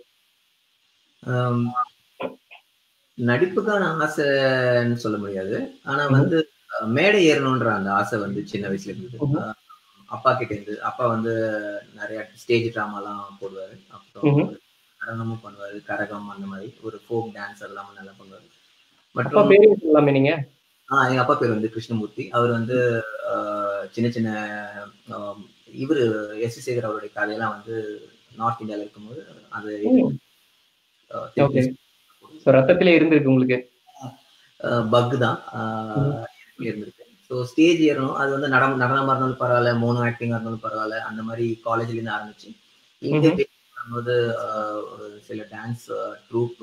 ஆம், நடிப்புக்கான ஆசைன்னு சொல்ல முடியாது ஆனா வந்து அஹ், மேடை ஏறணுன்ற அந்த ஆசை வந்து சின்ன வயசுல இருந்தது ம்ஹும். அஹ், அப்பா கிட்ட இருந்து அப்பா வந்து நிறைய ஸ்டேஜ் ட்ராமாலாம் போடுவாரு அப்புறம் ம்ஹும். நடனமும் பண்ணுவாரு கரகம் அந்த மாதிரி ஒரு ஃபோக் டான்ஸ் எல்லாம் நல்லா பண்ணுவாரு அப்பா மற்றும் பேரு சொல்லலாமே நீங்க ஆஹ் எங்க அப்பா பேர் வந்து கிருஷ்ணமூர்த்தி அவர் வந்து ஆஹ், சின்ன சின்ன ஆம், இவரு எஸ் சி சேகர் அவருடைய கதையெல்லாம் வந்து நார்த் இந்தியால இருக்கும்போது அது ஓகே சோ ரத்தத்திலே இருந்திருக்கு உங்களுக்கு பக் தான் ஆஹ், இருந்திருக்கு ஸோ ஸ்டேஜ் ஏறணும் அது வந்து நடனம் நடனமா இருந்தாலும் பரவாயில்ல மோனோ ஆக்டிங்கா இருந்தாலும் பரவாயில்ல அந்த மாதிரி காலேஜ்ல இருந்து ஆரம்பிச்சு இங்க ம்ஹும். வரும்போது ஆஹ், ஒரு சில dance troupe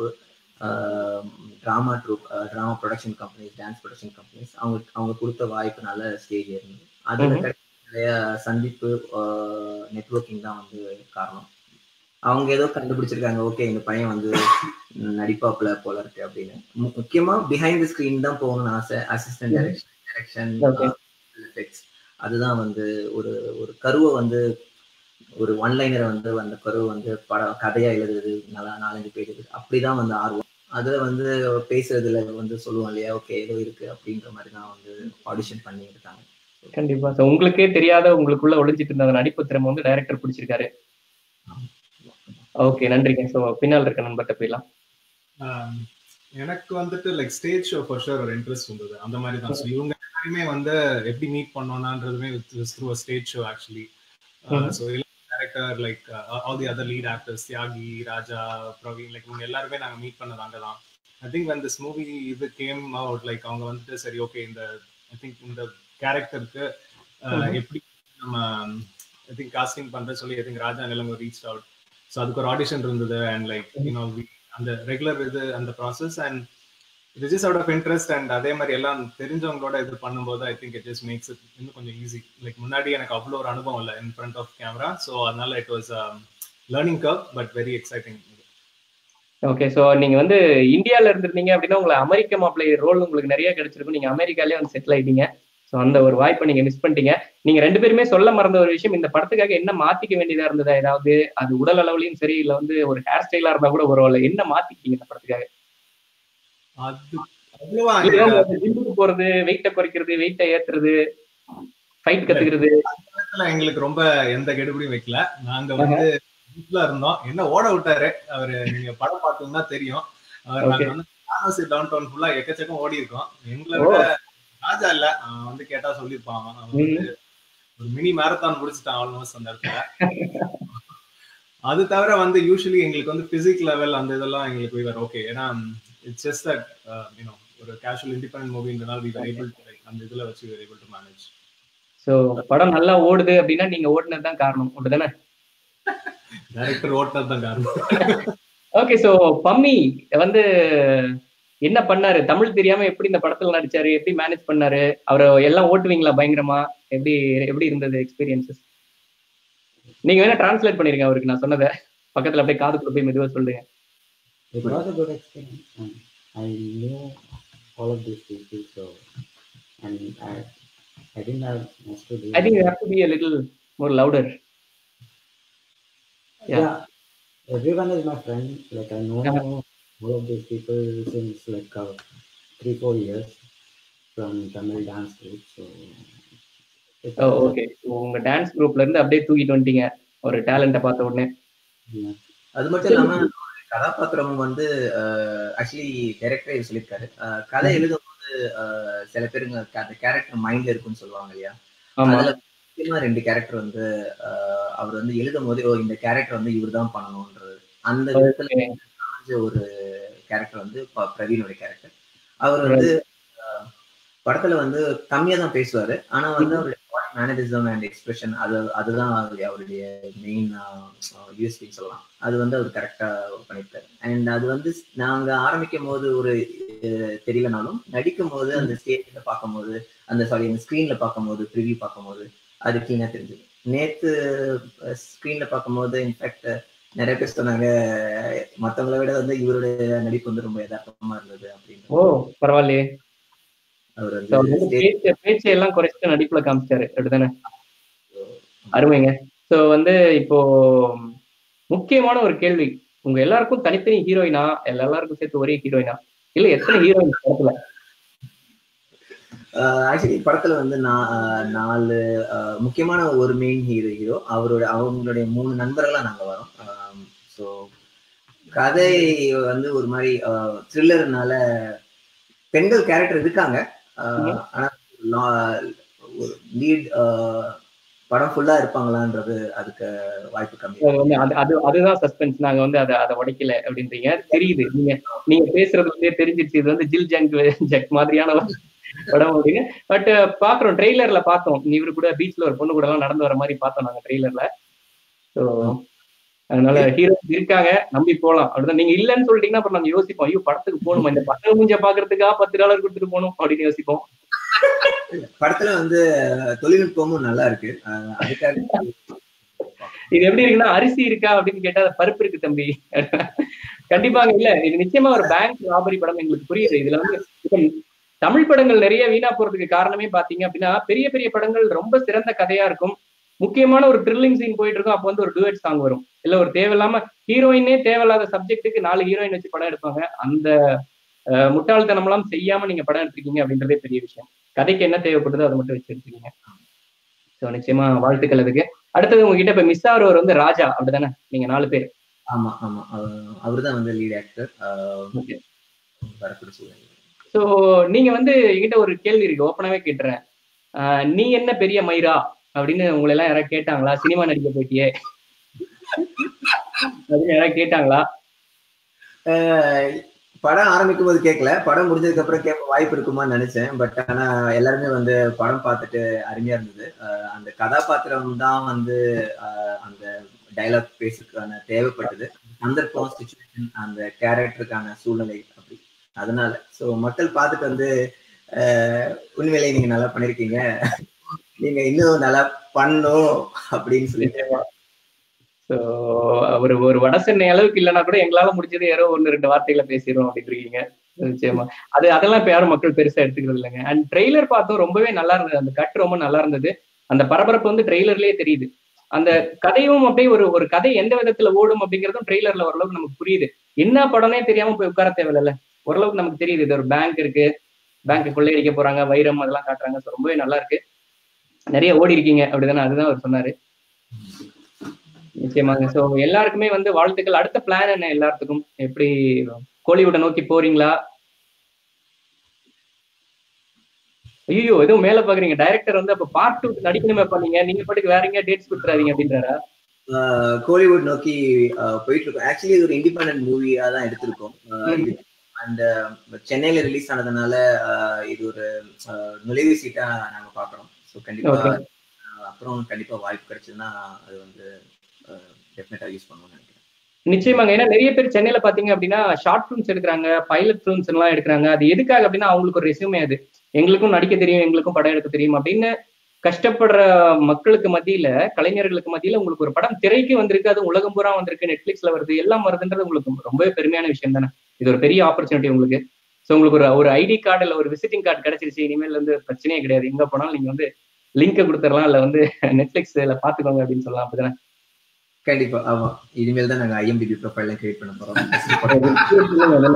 drama troupe drama production companies dance production companies அவங்க அவங்க கொடுத்த வாய்ப்புனால ஸ்டேஜ் ஏறினது அதுல ம்ஹும். கிடைச்ச நிறைய சந்திப்பு நெட்வொர்க்கிங் தான் வந்து காரணம் அவங்க ஏதோ கண்டுபிடிச்சிருக்காங்க ஓகே இந்த பையன் வந்து நடிப்பாப்புல போல இருக்கு அப்படின்னு மு- முக்கியமா பிஹைண்ட் தி ஸ்கிரீன் தான் போகணும்னு ஆசை assistant direction direction Okay. Effects அதுதான் வந்து ஒரு ஒரு கருவை வந்து ஒரு ஒன் லைனரை வந்து அந்த கருவை வந்து படம் கதையா எழுதுறது நல்லா நாலஞ்சு பேஜ் எழுதுறது அப்படிதான் வந்து ஆர்வம் அதுல வந்து பேசுறதுல வந்து சொல்லுவோம் இல்லையா ஓகே ஏதோ இருக்கு அப்படின்ற மாதிரி தான் வந்து ஆடிஷன் பண்ணி இருக்காங்க கண்டிப்பா சோ உங்களுக்கே தெரியாத உங்களுக்குள்ள ஒளிஞ்சிட்டு இருந்த அந்த நடிப்பு திறமை வந்து டைரக்டர் பிடிச்சிருக்காரு ஓகே நன்றிங்க சோ பின்னால் இருக்க நண்பர்கிட்ட போயிடலாம் ஆம், எனக்கு வந்துட்டு like stage show for sure ஒரு இன்ட்ரெஸ்ட் இருந்தது அந்த மாதிரி தான் ஸோ இவங்க எல்லாருமே வந்து எப்படி மீட் பண்ணோம்னான்றதுமே through stage show actually Mhm. So director like all the other lead actors Thiyagi Raja Praveen like இவங்க எல்லாருமே நாங்கள் மீட் பண்ணது அங்கே தான் I think when this movie இது கேம் அவுட் லைக் அவங்க வந்துட்டு சரி ஓகே இந்த ஐ திங்க் இந்த கேரக்டருக்கு Mhm. எப்படி நம்ம ஐ திங்க் காஸ்டிங் பண்றது சொல்லி ஐ திங்க் ராஜா நிலங்க ரீச் அவுட் ஸோ அதுக்கு ஒரு ஆடிஷன் இருந்தது அண்ட் லைக் யூனோ அந்த ரெகுலர் இது அந்த ப்ராசஸ் அண்ட் இது just out of interest and அதே மாதிரி எல்லாம் தெரிஞ்சவங்களோட இது பண்ணும்போது I think it just makes it இன்னும் கொஞ்சம் ஈஸி லைக் முன்னாடி எனக்கு அவ்வளோ ஒரு அனுபவம் இல்லை in front of camera so அதனால it was learning curve but very exciting okay so நீங்க வந்து இந்தியால இருந்திருந்தீங்க அப்படின்னா உங்களை அமெரிக்க மாப்பிள்ளை ரோல் உங்களுக்கு நிறைய கிடைச்சிருக்கும் நீங்க அமெரிக்காலே வந்து செட்டில் ஆயிட்டீங்க சோ அந்த ஒரு வாய்ப்பை நீங்க மிஸ் பண்ணிட்டீங்க நீங்க ரெண்டு பேருமே சொல்ல மறந்த ஒரு விஷயம் இந்த படத்துக்காக என்ன மாத்திக்க வேண்டியதா இருந்ததா ஏதாவது அது உடல் அளவுலயும் சரி இல்ல வந்து ஒரு ஹேர் ஸ்டைலா இருந்தா கூட பரவாயில்ல என்ன மாத்திக்கிட்டீங்க இந்த படத்துக்காக அது அவ்வளவா ஜிம்முக்கு போறது வெயிட்ட குறைக்கிறது வெயிட்ட ஏத்துறது ஃபைட் கத்துக்கிறது இடத்துல எங்களுக்கு ரொம்ப எந்த கெடுபிடியும் வைக்கல நாங்க வந்து வீட்டுல இருந்தோம் என்ன ஓட விட்டாரு அவரு நீங்க படம் பார்த்தீங்கன்னா தெரியும் அவர் நாங்க Okay. வந்து டவுன் டவுன் ஃபுல்லா எக்கச்சக்கம் ஓடி இருக்கோம் எங்களை ஓ. விட ராஜா இல்ல அவன் வந்து கேட்டா சொல்லியிருப்பான் அவன் வந்து ஒரு மினி மேரத்தான் முடிச்சுட்டான் ஆல்மோஸ்ட் அந்த இடத்துல அது தவிர வந்து யூஸ்வலி எங்களுக்கு வந்து பிசிக் லெவல் அந்த இதெல்லாம் எங்களுக்கு வேற ஓகே ஏன்னா இட்ஸ் ஜஸ்ட் தட் யூனோ ஒரு கேஷுவல் இண்டிபெண்டன்ட் மூவின்றனால வி ஏபிள் டு அந்த இதுல வச்சு ஏபிள் டு மேனேஜ் சோ படம் நல்லா ஓடுது அப்படின்னா நீங்க ஓடுனது தான் காரணம் அப்படிதானே டைரக்டர் ஓட்டுனது தான் காரணம் ஓகே சோ பம்மி வந்து என்ன பண்ணாரு தமிழ் தெரியாம எப்படி இந்த படத்துல நடிச்சாரு எப்படி மேனேஜ் பண்ணாரு அவரை எல்லாம் ஓட்டுவீங்களா பயங்கரமா எப்படி எப்படி இருந்தது எக்ஸ்பீரியன்சஸ் நீங்க வேணா டிரான்ஸ்லேட் பண்ணிருங்க அவருக்கு நான் சொன்னதை பக்கத்துல அப்படியே காதுக்குள்ள போய் மெதுவா சொல்லுங்க It was a good experience. And I knew all of these people, so and I I didn't have much to do. I think you have to be a little more louder yeah. yeah. everyone is my friend. Like I know Yeah. all of these people since like uh, three four years from Tamil dance group. So it's oh okay உங்க dance குரூப்ல இருந்து அப்படியே தூக்கிட்டு வந்துட்டீங்க ஒரு டேலண்ட்டை பார்த்த உடனே yeah. அது மட்டும் இல்லாம ஒரு கதாபாத்திரம் வந்து ஆக்சுவலி டைரக்டரே சொல்லியிருக்காரு அஹ், கதை எழுதும் போது அஹ், சில பேருங்க அந்த கேரக்டர் மைண்ட்ல இருக்குன்னு சொல்லுவாங்க இல்லையா ஆமா அதுல முக்கியமா ரெண்டு கேரக்டர் வந்து அஹ், அவர் வந்து எழுதும் போதே ஓ இந்த கேரக்டர் வந்து இவர் தான் பண்ணணும்ன்றது அந்த விதத்துல Okay. அமைஞ்ச ஒரு கேரக்டர் வந்து ப- பிரவீனோட கேரக்டர் அவர் வந்து அஹ், படத்துல வந்து கம்மியா தான் பேசுவாரு ஆனா வந்து அவருடைய மேனரிசம் அண்ட் எக்ஸ்பிரஷன் அது அதுதான் அவருடைய அவருடைய மெயின் யூஎஸ்பின்னு சொல்லலாம் அது வந்து அவர் கரெக்டா பண்ணியிருக்காரு அண்ட் அது வந்து நாங்க ஆரம்பிக்கும் போது ஒரு அஹ், தெரியலனாலும் நடிக்கும் போது அந்த ஸ்டேஜ்ல பார்க்கும்போது அந்த சாரி அந்த ஸ்க்ரீன்ல பார்க்கும்போது ப்ரிவியூ பார்க்கும்போது அது கிளீனா தெரிஞ்சது நேத்து ஸ்க்ரீன்ல பார்க்கும்போது இன்ஃபேக்ட் நிறைய பேர் சொன்னாங்க மத்தவங்களை விட வந்து இவருடைய நடிப்பு வந்து ரொம்ப யதார்த்தமா இருந்தது அப்படின்னு ஓ பரவாயில்லையே அவர் So, அவர் வந்து வந்து stage- பேச்சை பேச்சை எல்லாம் குறைச்சிட்டு நடிப்புல காமிச்சிட்டாரு அப்படிதானே அருமைங்க சோ வந்து இப்போ முக்கியமான ஒரு கேள்வி உங்க எல்லாருக்கும் தனித்தனி ஹீரோயினா எல்லாருக்கும் சேர்த்து ஒரே ஹீரோயினா இல்ல எத்தனை ஹீரோயின் படத்துல ஆக்சுவலி படத்துல வந்து நான் ஆஹ் நாலு ஆஹ் முக்கியமான ஒரு மெயின் ஹீரோ ஹீரோ அவரோட அவங்களுடைய மூணு நண்பர்களா நாங்க வரோம் ஸோ கதை வந்து ஒரு மாதிரி த்ரில்லர்னால பெண்கள் கேரக்டர் இருக்காங்க ஆஹ் ஆனா லீட் படம் ஃபுல்லா இருப்பாங்களான்றது அதுக்கு வாய்ப்பு கம்மி அது வந்து அது அது அதுதான் சஸ்பென்ஸ் நாங்க வந்து அதை அதை உடைக்கல அப்படின்றீங்க தெரியுது நீங்க நீங்க பேசுறது வந்து தெரிஞ்சிருச்சு இது வந்து ஜில் ஜங்க் ஜக் மாதிரியான ஒரு படம் அப்படின்னு பட் பாக்குறோம் ட்ரெய்லர்ல பார்த்தோம் இவரு கூட பீச்ல ஒரு பொண்ணு கூட எல்லாம் நடந்து வர மாதிரி பார்த்தோம் நாங்க ட்ரெய்லர்ல ஸோ அதனால ஹீரோ இருக்காங்க நம்பி போலாம் அப்படிதான் நீங்க இல்லைன்னு சொல்லிட்டீங்கன்னா அப்புறம் நாங்க யோசிப்போம் ஐயோ படத்துக்கு போகணுமா இந்த பசங்க மூஞ்ச பாக்குறதுக்கா பத்து டாலர் கொடுத்துட்டு போகணும் அப்படின்னு யோசிப்போம் படத்துல வந்து தொழில்நுட்பமும் நல்லா இருக்கு ஆஹ் அதுக்காக இது எப்படி இருக்குன்னா அரிசி இருக்கா அப்படின்னு கேட்டா அது பருப்பு இருக்கு தம்பி கண்டிப்பாங்க இல்ல இது நிச்சயமா ஒரு பேங்க் ராபரி படம் எங்களுக்கு புரியுது இதுல வந்து இப்ப தமிழ் படங்கள் நிறைய வீணா போறதுக்கு காரணமே பாத்தீங்க அப்படின்னா பெரிய பெரிய படங்கள் ரொம்ப சிறந்த கதையா இருக்கும் முக்கியமான ஒரு த்ரில்லிங் சீன் போயிட்டு இருக்கும் அப்போ வந்து ஒரு டூயட் சாங் வரும் இல்ல ஒரு தேவையில்லாம ஹீரோயினே தேவையில்லாத சப்ஜெக்ட்டுக்கு நாலு ஹீரோயின் வச்சு படம் எடுப்பாங்க அந்த அஹ், முட்டாள்தனம் எல்லாம் செய்யாம நீங்க படம் எடுத்திருக்கீங்க அப்படின்றதே பெரிய விஷயம் கதைக்கு என்ன தேவைப்படுதோ அதை மட்டும் வச்சு எடுத்துக்கீங்க ஸோ நிச்சயமா வாழ்த்துக்கள் அதுக்கு அடுத்தது உங்ககிட்ட இப்ப மிஸ் ஆகிறவர் வந்து ராஜா அப்படிதானே நீங்க நாலு பேர் ஆமா ஆமா அவர் தான் வந்து லீட் ஆக்டர் Okay. வரக்கூடிய சூழ்நிலை ஸோ நீங்க வந்து என்கிட்ட ஒரு கேள்வி இருக்கு ஓப்பனாவே கேட்டுறேன் ஆஹ் நீ என்ன பெரிய மயிரா அப்படின்னு உங்களை எல்லாம் யாராவது கேட்டாங்களா சினிமா நடிக்க போயிட்டியே அப்படின்னு யாராவது கேட்டாங்களா ஆஹ் படம் ஆரம்பிக்கும் போது கேட்கல படம் முடிஞ்சதுக்கு அப்புறம் கேட்க வாய்ப்பு இருக்குமான்னு நினைச்சேன் பட் ஆனா எல்லாருமே வந்து படம் பார்த்துட்டு அருமையா இருந்தது ஆஹ் அந்த கதாபாத்திரம் தான் வந்து ஆஹ் அந்த டைலாக் பேசுக்கான தேவைப்பட்டது சந்தர்ப்பம் சுச்சுவேஷன் அந்த கேரக்டருக்கான சூழ்நிலை அப்படி அதனால ஸோ மக்கள் பார்த்துட்டு வந்து ஆஹ் உண்மையிலேயே நீங்க நல்லா பண்ணிருக்கீங்க நீங்க இன்னும் நல்லா பண்ணும் அப்படின்னு சொல்லிட்டு ஸோ ஒரு ஒரு வட சென்னை அளவுக்கு இல்லைன்னா கூட எங்களால முடிஞ்சது யாரோ ஒன்று ரெண்டு வார்த்தைகளை பேசிடுவோம் அப்படின்னு இருக்கீங்க நிச்சயமா அது அதெல்லாம் இப்ப யாரும் மக்கள் பெருசா எடுத்துக்கிறது இல்லைங்க அண்ட் ட்ரெய்லர் பார்த்தோம் ரொம்பவே நல்லா இருந்தது அந்த கட் ரொம்ப நல்லா இருந்தது அந்த பரபரப்பு வந்து ட்ரெய்லர்லயே தெரியுது அந்த கதையும் அப்படியே ஒரு ஒரு கதை எந்த விதத்துல ஓடும் அப்படிங்கறதும் ட்ரெய்லர்ல ஓரளவுக்கு நமக்கு புரியுது என்ன படம்னே தெரியாம போய் உட்கார தேவையில்ல ஓரளவுக்கு நமக்கு தெரியுது இது ஒரு பேங்க் இருக்கு பேங்க் கொள்ளையடிக்க போறாங்க வைரம் அதெல்லாம் காட்டுறாங்க So ரொம்பவே நல்லா இருக்கு நிறைய ஓடி இருக்கீங்க அப்படிதானே அதுதான் அவர் சொன்னாரு நிச்சயமாங்க சோ எல்லாருக்குமே வந்து வாழ்த்துக்கள் அடுத்த பிளான் என்ன எல்லாத்துக்கும் எப்படி கோலிவுட்டை நோக்கி போறீங்களா ஐயோ எதுவும் மேல பாக்குறீங்க டைரக்டர் வந்து அப்ப பார்ட் டூ நடிக்கணுமே பண்ணீங்க நீங்க பாட்டுக்கு வேற எங்கேயா டேட்ஸ் கொடுத்துறாதீங்க அப்படின்றாரா கோலிவுட் நோக்கி ஆஹ் போயிட்டு இருக்கோம் ஆக்சுவலி இது ஒரு இண்டிபெண்டன்ட் மூவியா தான் எடுத்திருக்கோம் அண்ட் சென்னையில ரிலீஸ் ஆனதுனால ஆஹ் இது ஒரு ஆஹ் நுழைவு சீட்டா நாங்க பாக்குறோம் ஸோ கண்டிப்பா Okay. ஆஹ் அப்புறம் கண்டிப்பா வாய்ப்பு கிடைச்சதுன்னா அது வந்து டெஃபினட்டா யூஸ் பண்ணுவோம்னு நினைக்கிறேன் நிச்சயமாங்க ஏன்னா நிறைய பேர் சென்னையில பாத்தீங்க அப்படின்னா ஷார்ட் ஃபிலிம்ஸ் எடுக்கிறாங்க பைலட் ஃபிலிம்ஸ் எல்லாம் எடுக்கிறாங்க அது எதுக்காக அப்படின்னா அவங்களுக்கு ஒரு ரெசியூமே அது எங்களுக்கும் நடிக்க தெரியும் எங்களுக்கும் படம் எடுக்க தெரியும் அப்படின்னு கஷ்டப்படுற மக்களுக்கு மத்தியில கலைஞர்களுக்கு மத்தியில உங்களுக்கு ஒரு படம் திரைக்கு வந்திருக்கு அது உலகம் பூரா வந்திருக்கு நெட்ஃபிளிக்ஸ்ல வருது எல்லாம் வருதுன்றது உங்களுக்கு ரொம்ப பெருமையான விஷயம் தானே இது ஒரு பெரிய ஆப்பர்ச்சுனிட்டி உங்களுக்கு ஸோ உங்களுக்கு ஒரு ஒரு ஐடி கார்டு இல்ல ஒரு விசிட்டிங் கார்டு கிடைச்சிருச்சு இனிமேல் வந்து பிரச்சனையே கிடையாது எங்க போனாலும் நீங்க வந்து லிங்கை கொடுத்துடலாம் இல்ல வந்து நெட்ஃபிளிக்ஸ்ல பாத்துக்கோங்க அப்படின்னு சொல்லலாம் அப்படிதானே கண்டிப்பா ஆமா இனிமேல் தான் நாங்க ஐஎம்பிபி ப்ரொஃபைல் கேட் பண்ண போறோம்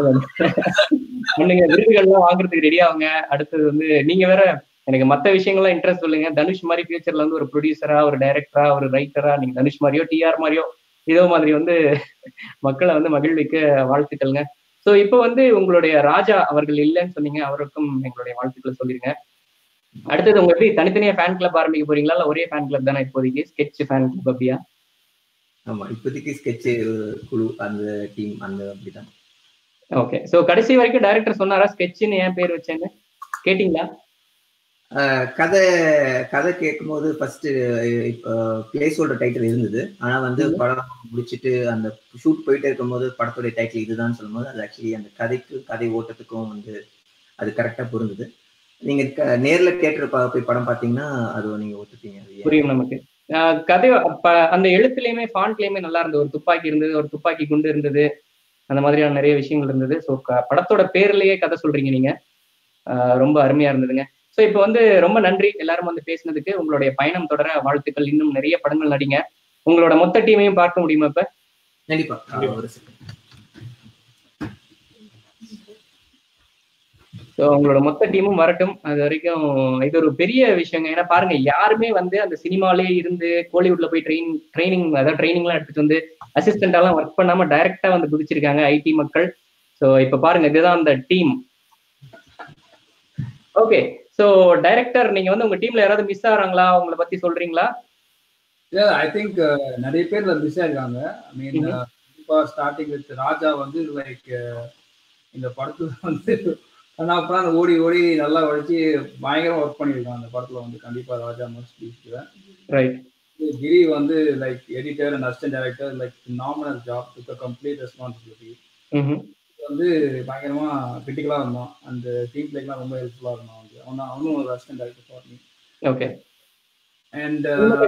பண்ணுங்க விருதுகள்லாம் வாங்குறதுக்கு ரெடி ஆகுங்க அடுத்தது வந்து நீங்க வேற எனக்கு மத்த விஷயங்கள்லாம் இன்ட்ரெஸ்ட் சொல்லுங்க தனுஷ் மாதிரி ஃபியூச்சர்ல வந்து ஒரு ப்ரொடியூசரா ஒரு டைரக்டரா ஒரு ரைட்டரா நீங்க தனுஷ் மாதிரியோ டிஆர் மாதிரியோ இதோ மாதிரி வந்து மக்களை வந்து மகிழ்விக்க வாழ்த்துக்கள்ங்க சோ இப்போ வந்து உங்களுடைய ராஜா அவர்கள் இல்லைன்னு சொன்னீங்க அவருக்கும் எங்களுடைய வாழ்த்துக்களை சொல்லிருங்க அடுத்தது உங்க எப்படி தனித்தனியா ஃபேன் கிளப் ஆரம்பிக்க போறீங்களா இல்ல ஒரே ஃபேன் கிளப் தானே இப்போதைக்கு ஸ்கெட்ச் ஃபேன் கிளப் அப்படியா ஆமா இப்போதைக்கு ஸ்கெட்ச் குழு அந்த டீம் அந்த அப்படிதான் ஓகே சோ கடைசி வரைக்கும் டைரக்டர் சொன்னாரா ஸ்கெட்ச்னு ஏன் பேர் வச்சேன்னு கேட்டீங்களா ஆஹ் கதை கதை கேட்கும்போது ஃபர்ஸ்ட் பிளேஸ் ஹோல்டர் டைட்டில் இருந்தது ஆனா வந்து படம் முடிச்சிட்டு அந்த ஷூட் போயிட்டே இருக்கும்போது படத்துடைய டைட்டில் இதுதான் சொல்லும்போது அது ஆக்சுவலி அந்த கதைக்கு கதை ஓட்டத்துக்கும் வந்து அது கரெக்டா பொருந்தது நீங்க க- நேர்ல தேட்டர் போய் படம் பாத்தீங்கன்னா அது நீங்க ஒத்துப்பீங்க அது ஏன். புரியும் நமக்கு ஆஹ் கதை அப்ப அந்த எழுத்துலயுமே ஃபாண்ட்லயுமே நல்லா இருந்தது ஒரு துப்பாக்கி இருந்தது ஒரு துப்பாக்கி குண்டு இருந்தது அந்த மாதிரியான நிறைய விஷயங்கள் இருந்தது ஸோ படத்தோட பேர்லயே கதை சொல்றீங்க நீங்க ஆஹ் ரொம்ப அருமையா இருந்ததுங்க ஸோ இப்போ வந்து ரொம்ப நன்றி எல்லாரும் வந்து பேசினதுக்கு உங்களுடைய பயணம் தொடர வாழ்த்துக்கள் இன்னும் நிறைய படங்கள் நடிங்க உங்களோட மொத்த டீமையும் பார்க்க முடியுமா இப்ப கண்டிப்பா ஆஹ் ஒரு second. ஸோ உங்களோட மொத்த டீமும் வரட்டும் அது வரைக்கும் இது ஒரு பெரிய விஷயங்க ஏன்னா பாருங்க யாருமே வந்து அந்த சினிமாலே இருந்து கோலிவுட்ல போய் ட்ரெயின் ட்ரைனிங் அதாவது ட்ரைனிங்லாம் எடுத்துட்டு வந்து அசிஸ்டண்டாலாம் ஒர்க் பண்ணாம டைரக்டா வந்து குதிச்சிருக்காங்க ஐடி மக்கள் ஸோ இப்ப பாருங்க இதுதான் அந்த டீம் ஓகே ஸோ டைரக்டர் நீங்க வந்து உங்க டீம்ல யாராவது மிஸ் ஆகுறாங்களா உங்களை பத்தி சொல்றீங்களா ஐ திங்க் நிறைய பேர் மிஸ் ஆயிருக்காங்க ஐ மீன் Mhm. கண்டிப்பா ஸ்டார்டிங் வித் ராஜா வந்து லைக் இந்த படத்துல வந்து அப்புறம் ஓடி ஓடி நல்லா உழைச்சி பயங்கரமா ஒர்க் பண்ணியிருக்கான் அந்த படத்துல வந்து கண்டிப்பா ராஜா மஸ்ட் பீஸ்ல ரைட் கிரி வந்து like editor and assistant director like nominal job to complete responsibility ம் வந்து பயங்கரமா கிரிட்டிக்கலா இருந்தான் அந்த டீம் பிளேக்லாம் ரொம்ப ஹெல்ப்ஃபுல்லா இருந்தான் வந்து அவன் அவனும் ஒரு assistant director for me okay and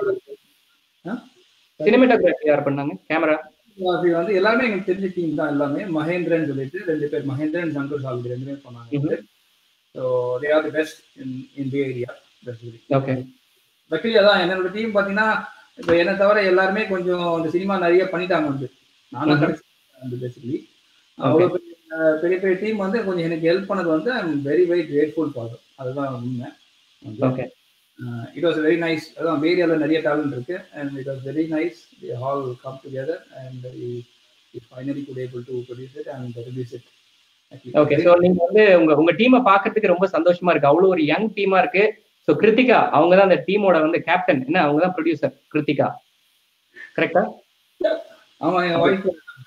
cinematography யார் பண்ணாங்க கேமரா வந்து எல்லாமே எங்களுக்கு தெரிஞ்ச டீம் தான் எல்லாமே மகேந்திரன் சொல்லிட்டு ரெண்டு பேர் மகேந்திரன் சங்கர் சால்வி ரெண்டு பேர் பண்ணாங்க so they are the best in in the area okay luckily அதான் என்னோட டீம் பார்த்தீங்கன்னா இப்போ என்னை தவிர எல்லாருமே கொஞ்சம் அந்த சினிமா நிறைய பண்ணிட்டாங்க வந்து நான் தான் Mhm. கடைசி அந்த பேசிக்கலி அவ்வளோ பெரிய பெரிய பெரிய டீம் வந்து கொஞ்சம் எனக்கு ஹெல்ப் பண்ணது வந்து I am very very grateful for அதுதான் உண்மை okay it was very nice அதான் ஏரியாவில் நிறைய டேலண்ட் இருக்கு and it was very nice the all come together and finally good able to produce it and release it okay so நீங்க வந்து உங்க உங்க டீமை பார்க்கறதுக்கு ரொம்ப சந்தோஷமா இருக்கு அவ்வளோ ஒரு யங் டீமா இருக்கு ஸோ கிருத்திகா அவங்க தான் அந்த டீமோட வந்து கேப்டன் என்ன அவங்க தான் ப்ரொடியூசர் கிருத்திகா கரெக்டா ஆமா என் ஒய்ஃப்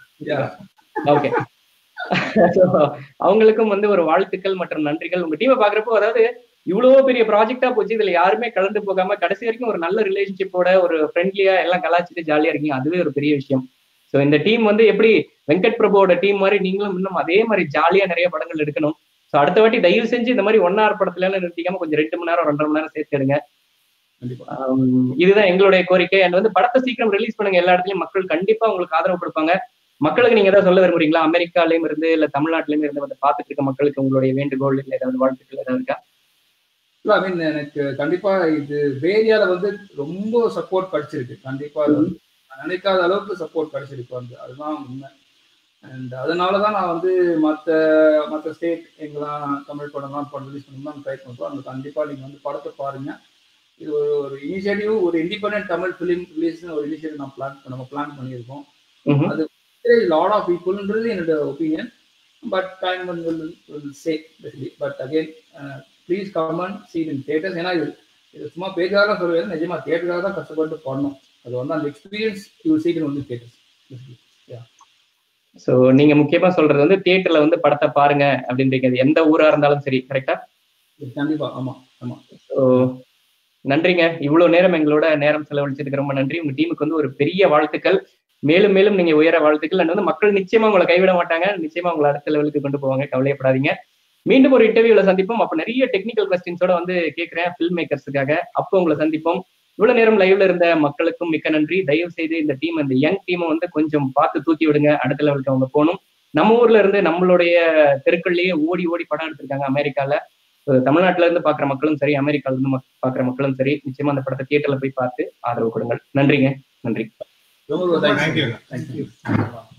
ஓகே அவங்களுக்கும் வந்து ஒரு வாழ்த்துக்கள் மற்றும் நன்றிகள் உங்க டீமை பாக்குறப்போ அதாவது இவ்வளவு பெரிய ப்ராஜெக்டா போச்சு இதுல யாருமே கலந்து போகாம கடைசி வரைக்கும் ஒரு நல்ல ரிலேஷன்ஷிப்போட ஒரு ஃப்ரெண்ட்லியா எல்லாம் கலாச்சிட்டு ஜாலியா இருக்கீங்க அதுவே ஒரு பெரிய விஷயம் சோ இந்த டீம் வந்து எப்படி வெங்கட் பிரபுவோட டீம் மாதிரி நீங்களும் இன்னும் அதே மாதிரி ஜாலியா நிறைய படங்கள் எடுக்கணும் சோ அடுத்த வாட்டி தயவு செஞ்சு இந்த மாதிரி ஒன் ஹவர் படத்துல எல்லாம் நிறுத்திக்காம கொஞ்சம் ரெண்டு மணி நேரம் ரெண்டரை மணி நேரம் சேர்த்து எடுங்க கண்டிப்பா ஆம், இதுதான் எங்களுடைய கோரிக்கை அண்ட் வந்து படத்தை சீக்கிரம் ரிலீஸ் பண்ணுங்க எல்லா இடத்துலயும் மக்கள் கண்டிப்பா உங்களுக்கு ஆதரவு கொடுப்பாங்க மக்களுக்கு நீங்க ஏதாவது சொல்ல விரும்புறீங்களா அமெரிக்காலயும் இருந்து இல்ல தமிழ்நாட்டிலயும் இருந்து வந்து பாத்துட்டு இருக்க மக்களுக்கு உங்களுடைய வேண்டுகோள் இல்ல ஏதாவது வாழ்த்துக்கள் ஏதாவது இருக்கா ஐ மீன் எனக்கு கண்டிப்பா இது வேரியால வந்து ரொம்ப சப்போர்ட் கிடைச்சிருக்கு கண்டிப்பா அது வந்து நான் நினைக்காத அளவுக்கு சப்போர்ட் கிடைச்சிருக்கு வந்து அதுதான் உண்மை அண்ட் அதனால தான் நான் வந்து மற்ற மற்ற ஸ்டேட் எங்கெல்லாம் தமிழ் படம்லாம் படம் ரிலீஸ் பண்ணலாம் ட்ரை பண்ணுறோம் அந்த கண்டிப்பாக நீங்கள் வந்து படத்தை பாருங்க இது ஒரு ஒரு இனிஷியேட்டிவ் ஒரு இண்டிபெண்டன்ட் தமிழ் ஃபிலிம் ரிலீஸ்னு ஒரு இனிஷியேட்டிவ் நான் பிளான் நம்ம பிளான் பண்ணியிருக்கோம் ம்ஹும். அது லாட் ஆஃப் பீப்புள்ன்றது என்னோட opinion but time will say but again please come on seat in theaters ஏன்னா இது இது சும்மா பேஜாக சொல்லுவேன் நிஜமா தேட்டருக்காக தான் கஷ்டப்பட்டு பண்ணணும் அது வந்து அந்த எக்ஸ்பீரியன்ஸ் யூ சீட் வந்து தேட்டர்ஸ் சோ நீங்க முக்கியமா சொல்றது வந்து தியேட்டர்ல வந்து படத்தை பாருங்க அப்படின்றீங்க அது எந்த ஊரா இருந்தாலும் சரி கரெக்டா கண்டிப்பா ஆமா ஆமா ஸோ நன்றிங்க இவ்வளவு நேரம் எங்களோட நேரம் செலவழிச்சதுக்கு ரொம்ப நன்றி உங்க டீமுக்கு வந்து ஒரு பெரிய வாழ்த்துக்கள் மேலும் மேலும் நீங்க உயர வாழ்த்துக்கள் அண்ட் வந்து மக்கள் நிச்சயமா உங்களை கைவிட மாட்டாங்க நிச்சயமா உங்களை அடுத்த லெவலுக்கு கொண்டு போவாங்க கவலையப்படாதீங்க மீண்டும் ஒரு இன்டர்வியூல சந்திப்போம் அப்ப நிறைய டெக்னிக்கல் கொஸ்டின்ஸோட வந்து கேட்கிறேன் ஃபில்ம் மேக்கர்ஸுக்காக அப்போ உங்களை சந்திப்போம் இவ்வளவு நேரம் லைவ்ல இருந்த மக்களுக்கும் மிக்க நன்றி தயவு செய்து இந்த டீம் இந்த யங் டீமை வந்து கொஞ்சம் பார்த்து தூக்கி விடுங்க அடுத்த லெவலுக்கு அவங்க போகணும் நம்ம ஊர்ல இருந்து நம்மளுடைய தெருக்கள்லயே ஓடி ஓடி படம் எடுத்திருக்காங்க அமெரிக்கால So, தமிழ்நாட்டுல இருந்து பாக்குற மக்களும் சரி அமெரிக்கால இருந்து மக்- பாக்குற மக்களும் சரி நிச்சயமா அந்த படத்தை தியேட்டர்ல போய் பார்த்து ஆதரவு கொடுங்கள் நன்றிங்க நன்றி ரொம்ப Thank you. தேங்க்யூ